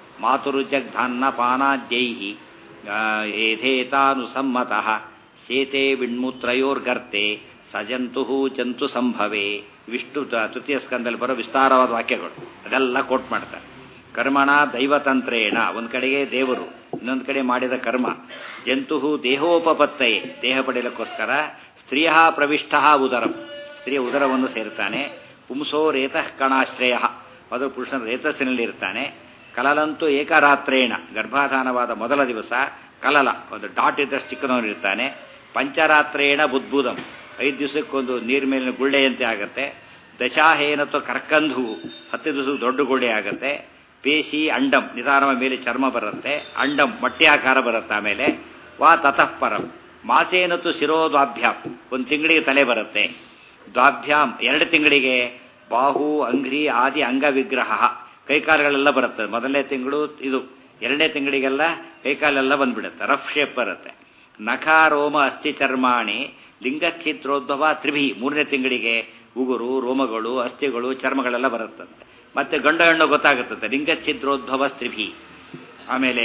ಮಾತುರುಜಗ್ಧಾನ್ನಪಾನಾದ್ಯೈಃ ಆ, ಏಧೇತಾನುಸಮ್ಮತಃ ಶೇತೆ ವಿಣ್ಮೂತ್ರಯೋರ್ಗರ್ತೆ ಸಜಂತು ಜಂತು ಸಂಭವೆ ವಿಷ್ಣು ತ- ತೃತೀಯ ಸ್ಕಂದಲ್ಲಿ ಬರೋ ವಿಸ್ತಾರವಾದ ವಾಕ್ಯಗಳು ಅದೆಲ್ಲ ಕೋಟ್ ಮಾಡ್ತಾರೆ ಕರ್ಮಣ ದೈವತಂತ್ರೇಣ ಒಂದು ಕಡೆಗೆ ದೇವರು ಇನ್ನೊಂದು ಕಡೆ ಮಾಡಿದ ಕರ್ಮ ಜಂತು ದೇಹೋಪಪತ್ತಯೇ ದೇಹ ಪಡೆಯಲಿಕ್ಕೋಸ್ಕರ ಸ್ತ್ರೀಯ ಪ್ರವಿಷ್ಟ ಉದರಂ ಸ್ತ್ರೀಯ ಉದರವನ್ನು ಸೇರ್ತಾನೆ ಪುಂಸೋ ರೇತಃ ಕಣಾಶ್ರಯ ಮೊದಲು ಪುರುಷನ ರೇತಸ್ಸಿನಲ್ಲಿ ಇರ್ತಾನೆ ಕಲಲಂತೂ ಏಕರಾತ್ರೇಣ ಗರ್ಭಾಧಾನವಾದ ಮೊದಲ ದಿವಸ ಕಲಲ ಒಂದು ಡಾಟ್ ಇದ್ದಷ್ಟು ಚಿಕ್ಕನವನು ಇರ್ತಾನೆ ಪಂಚರಾತ್ರೇಣ ಬುದ್ಬುದಂ ಐದು ದಿವಸಕ್ಕೊಂದು ನೀರ ಮೇಲಿನ ಗುಳ್ಳೆಯಂತೆ ಆಗುತ್ತೆ ದಶಾಹೇನತ್ವ ಕರ್ಕಂಧು ಹತ್ತು ದಿವಸಕ್ಕೆ ದೊಡ್ಡ ಗುಳ್ಳೆ ಆಗುತ್ತೆ ಪೇಶಿ ಅಂಡಂ ನಿಧಾನವ ಮೇಲೆ ಚರ್ಮ ಬರುತ್ತೆ ಅಂಡಂ ಮೊಟ್ಟೆ ಆಕಾರ ಬರುತ್ತೆ ಆಮೇಲೆ ವಾ ತತಃ ಪರಂ ಮಾಸೇನತ್ತು ಶಿರೋದ್ವಾಭ್ಯಾಂ ಒಂದು ತಿಂಗಳಿಗೆ ತಲೆ ಬರುತ್ತೆ ದ್ವಾಭ್ಯಾಂ ಎರಡು ತಿಂಗಳಿಗೆ ಬಾಹು ಅಂಗ್ರಿ ಆದಿ ಅಂಗವಿಗ್ರಹ ಕೈಕಾಲುಗಳೆಲ್ಲ ಬರುತ್ತೆ ಮೊದಲನೇ ತಿಂಗಳು ಇದು ಎರಡನೇ ತಿಂಗಳಿಗೆಲ್ಲ ಕೈಕಾಲೆಲ್ಲ ಬಂದ್ಬಿಡುತ್ತೆ ರಫ್ ಶೇಪ್ ಬರುತ್ತೆ ನಖ ರೋಮ ಅಸ್ಥಿ ಚರ್ಮಾಣಿ ಲಿಂಗಚ್ಛಿದ್ರೋದ್ಭವ ತ್ರಿಭಿ ಮೂರನೇ ತಿಂಗಳಿಗೆ ಉಗುರು ರೋಮಗಳು ಅಸ್ಥಿಗಳು ಚರ್ಮಗಳೆಲ್ಲ ಬರುತ್ತಂತೆ ಮತ್ತೆ ಗಂಡ ಹೆಣ್ಣು ಗೊತ್ತಾಗುತ್ತಂತೆ ಲಿಂಗಚ್ಛಿದ್ರೋದ್ಭವ ಸ್ತ್ರಿಭಿ ಆಮೇಲೆ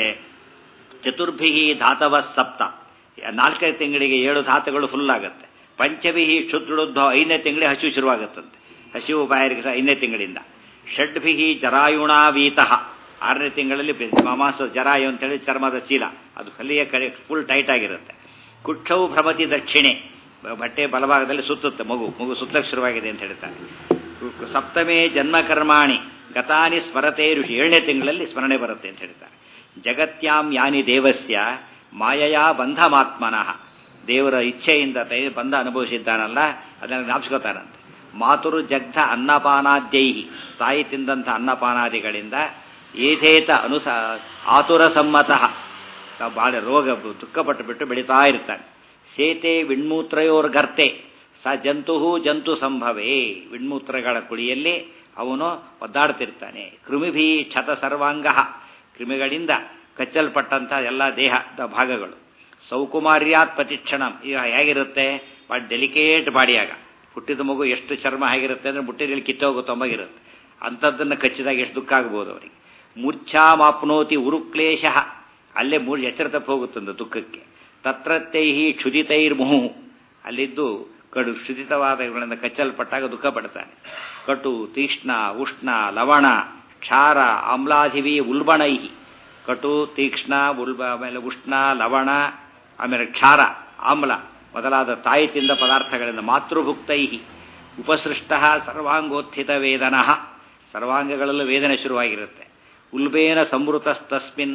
ಚತುರ್ಭಿ ಧಾತವ ಸಪ್ತ ನಾಲ್ಕೈದು ತಿಂಗಳಿಗೆ ಏಳು ಧಾತುಗಳು ಫುಲ್ ಆಗುತ್ತೆ ಪಂಚಭಿಹಿ ಕ್ಷುದ್ರೋದ್ಭವ ಐದನೇ ತಿಂಗಳಿಗೆ ಹಸಿವು ಶುರುವಾಗುತ್ತಂತೆ ಹಸಿವು ಬಾಯರಿಗೆ ಐದನೇ ತಿಂಗಳಿಂದ ಷಡ್ಭಿಹಿ ಜರಾಯುಣಾವೀತಃ ಆರನೇ ತಿಂಗಳಲ್ಲಿ ಮಾಮಾಸ ಜರಾಯು ಅಂತೇಳಿ ಚರ್ಮದ ಚೀಲ ಅದು ಕಲ್ಲಿಯ ಕಡೆ ಫುಲ್ ಟೈಟ್ ಆಗಿರುತ್ತೆ ಕುಕ್ಷವು ಭ್ರಮತಿ ದಕ್ಷಿಣೆ ಬಟ್ಟೆ ಬಲಭಾಗದಲ್ಲಿ ಸುತ್ತುತ್ತೆ ಮಗು ಮಗು ಸುತ್ತಕ್ಕೆ ಶುರುವಾಗಿದೆ ಅಂತ ಹೇಳ್ತಾರೆ ಸಪ್ತಮೇ ಜನ್ಮಕರ್ಮಾಣಿ ಗತಾನಿ ಸ್ಮರತೆ ಋಷಿ ಏಳನೇ ತಿಂಗಳಲ್ಲಿ ಸ್ಮರಣೆ ಬರುತ್ತೆ ಅಂತ ಹೇಳ್ತಾರೆ ಜಗತ್ಯಾಂ ಯಾನಿ ದೇವಸ್ಯ ಮಾಯಯ ಬಂಧಮಾತ್ಮನಃ ದೇವರ ಇಚ್ಛೆಯಿಂದ ತೈ ಬಂಧ ಅನುಭವಿಸಿದ್ದಾನಲ್ಲ ಅದನ್ನು ಜ್ಞಾಪಿಸ್ಕೋತಾನಂತೆ ಮಾತುರು ಜಗ್ಧ ಅನ್ನಪಾನಾದ್ಯೈಹಿ ತಾಯಿ ತಿಂದಂಥ ಅನ್ನಪಾನಾದಿಗಳಿಂದ ಏಥೇತ ಅನುಸ ಆತುರ ಸಮ್ಮತಃ ಬಾಳ ರೋಗ ದುಃಖಪಟ್ಟು ಬಿಟ್ಟು ಬೆಳೀತಾ ಇರ್ತಾನೆ ಸೇತೆ ವಿಣ್ಮೂತ್ರಯೋರ್ಗರ್ತೆ ಸ ಜಂತು ಜಂತು ಸಂಭವೇ ವಿಣ್ಮೂತ್ರಗಳ ಕುಳಿಯಲ್ಲಿ ಅವನು ಒದ್ದಾಡ್ತಿರ್ತಾನೆ ಕೃಮಿಭಿ ಕ್ಷತ ಸರ್ವಾಂಗ ಕ್ರಿಮಿಗಳಿಂದ ಕಚ್ಚಲ್ಪಟ್ಟಂಥ ಎಲ್ಲ ದೇಹದ ಭಾಗಗಳು ಸೌಕುಮಾರ್ಯಾತ್ ಪ್ರತಿಕ್ಷಣಂ ಈಗ ಹೇಗಿರುತ್ತೆ ಭಾಳ ಡೆಲಿಕೇಟ್ ಬಾಡಿಯಾಗ ಹುಟ್ಟಿದ ಮಗು ಎಷ್ಟು ಚರ್ಮ ಹೇಗಿರುತ್ತೆ ಅಂದರೆ ಮುಟ್ಟಿನಲ್ಲಿ ಕಿತ್ತೋಗುತ್ತಂಬಾಗಿರುತ್ತೆ ಅಂಥದ್ದನ್ನು ಕಚ್ಚಿದಾಗ ಎಷ್ಟು ದುಃಖ ಆಗ್ಬೋದು ಅವರಿಗೆ ಮೂರ್ಛಾಮಾಪ್ನೋತಿ ಉರುಕ್ಲೇಶ ಅಲ್ಲೇ ಮೂರು ಎಚ್ಚರ ತಪ್ಪು ಹೋಗುತ್ತಂದು ದುಃಖಕ್ಕೆ ತತ್ರತ್ತೈಹಿ ಕ್ಷುದಿತೈರ್ಮುಹು ಅಲ್ಲಿದ್ದು ಕಡು ಕ್ಷುದಿತವಾದಗಳಿಂದ ಕಚ್ಚಲ್ಪಟ್ಟಾಗ ದುಃಖ ಪಡ್ತಾನೆ ಕಟು ತೀಕ್ಷ್ಣ ಉಷ್ಣ ಲವಣ ಕ್ಷಾರ ಆಮ್ಲಾಧಿವಿ ಉಲ್ಬಣೈಹಿ ಕಟು ತೀಕ್ಷ್ಣ ಉಲ್ಬ ಆಮೇಲೆ ಉಷ್ಣ ಲವಣ ಆಮೇಲೆ ಕ್ಷಾರ ಆಮ್ಲ ಮೊದಲಾದ ತಾಯಿ ತಿಂದ ಪದಾರ್ಥಗಳಿಂದ ಮಾತೃಭುಕ್ತೈಹಿ ಉಪಸೃಷ್ಟ ಸರ್ವಾಂಗೋತ್ಥಿತ ವೇದನ ಸರ್ವಾಂಗಗಳಲ್ಲೂ ವೇದನೆ ಶುರುವಾಗಿರುತ್ತೆ ಉಲ್ಬೇನ ಸಂವೃತಸ್ತಸ್ಮಿನ್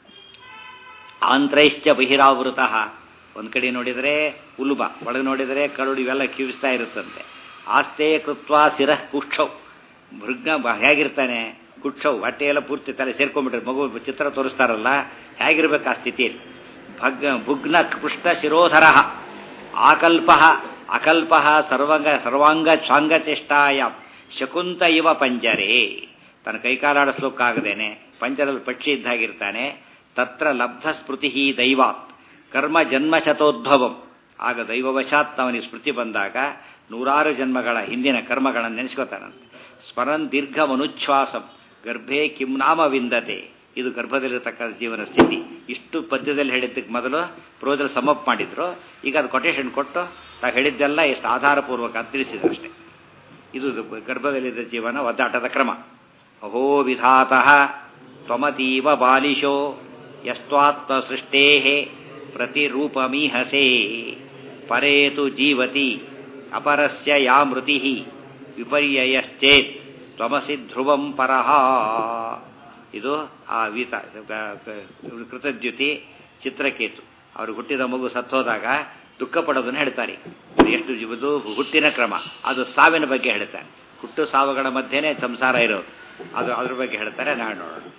ಆಂತ್ರೈಶ್ಚ ಬಹಿರಾವೃತ ಒಂದು ಕಡೆ ನೋಡಿದರೆ ಉಲ್ಬ ಒಳಗೆ ನೋಡಿದರೆ ಕರುಡು ಇವೆಲ್ಲ ಕಿವಿಸ್ತಾ ಇರುತ್ತಂತೆ ಆಸ್ತೆ ಕೃತ್ವ ಶಿರಃ ಕುಕ್ಷೌ ಮೃಗ ಹೇಗಿರ್ತಾನೆ ಕುಕ್ಷೌ ಹೊಟ್ಟೆಯೆಲ್ಲ ಪೂರ್ತಿ ತಲೆ ಸೇರ್ಕೊಂಡ್ಬಿಟ್ರೆ ಮಗು ಚಿತ್ರ ತೋರಿಸ್ತಾರಲ್ಲ ಹೇಗಿರ್ಬೇಕು ಆ ಸ್ಥಿತಿಯಲ್ಲಿ ಭಗ್ ಭುಗ್ನ ಕೃಷ್ಣ ಶಿರೋಧರ ಆಕಲ್ಪ ಅಕಲ್ಪ ಸರ್ವಂಗ ಸರ್ವಾಂಗ ಚಾಂಗಚೇಷ್ಟಾಯ ಶಕುಂತ ಇವ ಪಂಜರೇ ತನ್ನ ಕೈಕಾಲಾಡಿಸ್ಲಿಕ್ಕಾಗದೇನೆ ಪಂಜರಲ್ಲಿ ಪಕ್ಷಿ ಇದ್ದಾಗಿರ್ತಾನೆ ತತ್ರ ಲಬ್ಧ ಸ್ಮೃತಿ ದೈವಾತ್ ಕರ್ಮ ಜನ್ಮಶತೋದ್ಭವಂ ಆಗ ದೈವವಶಾತ್ ಅವನಿಗೆ ಸ್ಮೃತಿ ಬಂದಾಗ ನೂರಾರು ಜನ್ಮಗಳ ಹಿಂದಿನ ಕರ್ಮಗಳನ್ನು ನೆನೆಸ್ಕೋತಾನಂತೆ ಸ್ಮರನ್ ದೀರ್ಘ ಮನುಚ್ಛ್ವಾಸಂ ಗರ್ಭೆ ಕಿಂನಾಮ ವಿಂದತೆ ಇದು ಗರ್ಭದಲ್ಲಿರತಕ್ಕಂಥ ಜೀವನ ಸ್ಥಿತಿ ಇಷ್ಟು ಪದ್ಯದಲ್ಲಿ ಹೇಳಿದ್ದಕ್ಕೆ ಮೊದಲು ಪ್ರೋದಲ್ಲಿ ಸಮಪ್ ಮಾಡಿದ್ರು ಈಗ ಅದು ಕೊಟೇಶನ್ ಕೊಟ್ಟು ತಾವು ಹೇಳಿದ್ದೆಲ್ಲ ಎಷ್ಟು ಆಧಾರಪೂರ್ವಕ ಅಂತ ತಿಳಿಸಿದ್ರು ಅಷ್ಟೇ ಇದು ಗರ್ಭದಲ್ಲಿದ್ದ ಜೀವನ ಒದ್ದಾಟದ ಕ್ರಮ ಅಹೋ ವಿಧಾತಃ ತ್ವಮತೀವ ಬಾಲಿಶೋ ಯಸ್ತ್ವಾತ್ಮ ಸೃಷ್ಟೇ ಪ್ರತಿರೂಪಮೀಹಸೆ ಪರೇತು ಜೀವತಿ ಅಪರಸ್ಯ ಯಾ ಮೃತಿ ವಿಪರ್ಯಯಶ್ಚೇತ್ ತ್ವಮಸಿ ಧ್ರುವಂ ಪರಹ ಇದು ಆ ವೀತ ಕೃತದ್ಯುತಿ ಚಿತ್ರಕೇತು ಅವರು ಹುಟ್ಟಿದ ಮಗು ಸತ್ತೋದಾಗ ದುಃಖ ಪಡೋದನ್ನು ಹೇಳ್ತಾರೆ ಎಷ್ಟು ಇದು ಹುಟ್ಟಿನ ಕ್ರಮ ಅದು ಸಾವಿನ ಬಗ್ಗೆ ಹೇಳ್ತಾರೆ ಹುಟ್ಟು ಸಾವುಗಳ ಮಧ್ಯೆನೇ ಸಂಸಾರ ಇರೋದು ಅದು ಅದ್ರ ಬಗ್ಗೆ ಹೇಳ್ತಾರೆ ನಾಳೆ ನೋಡೋಣ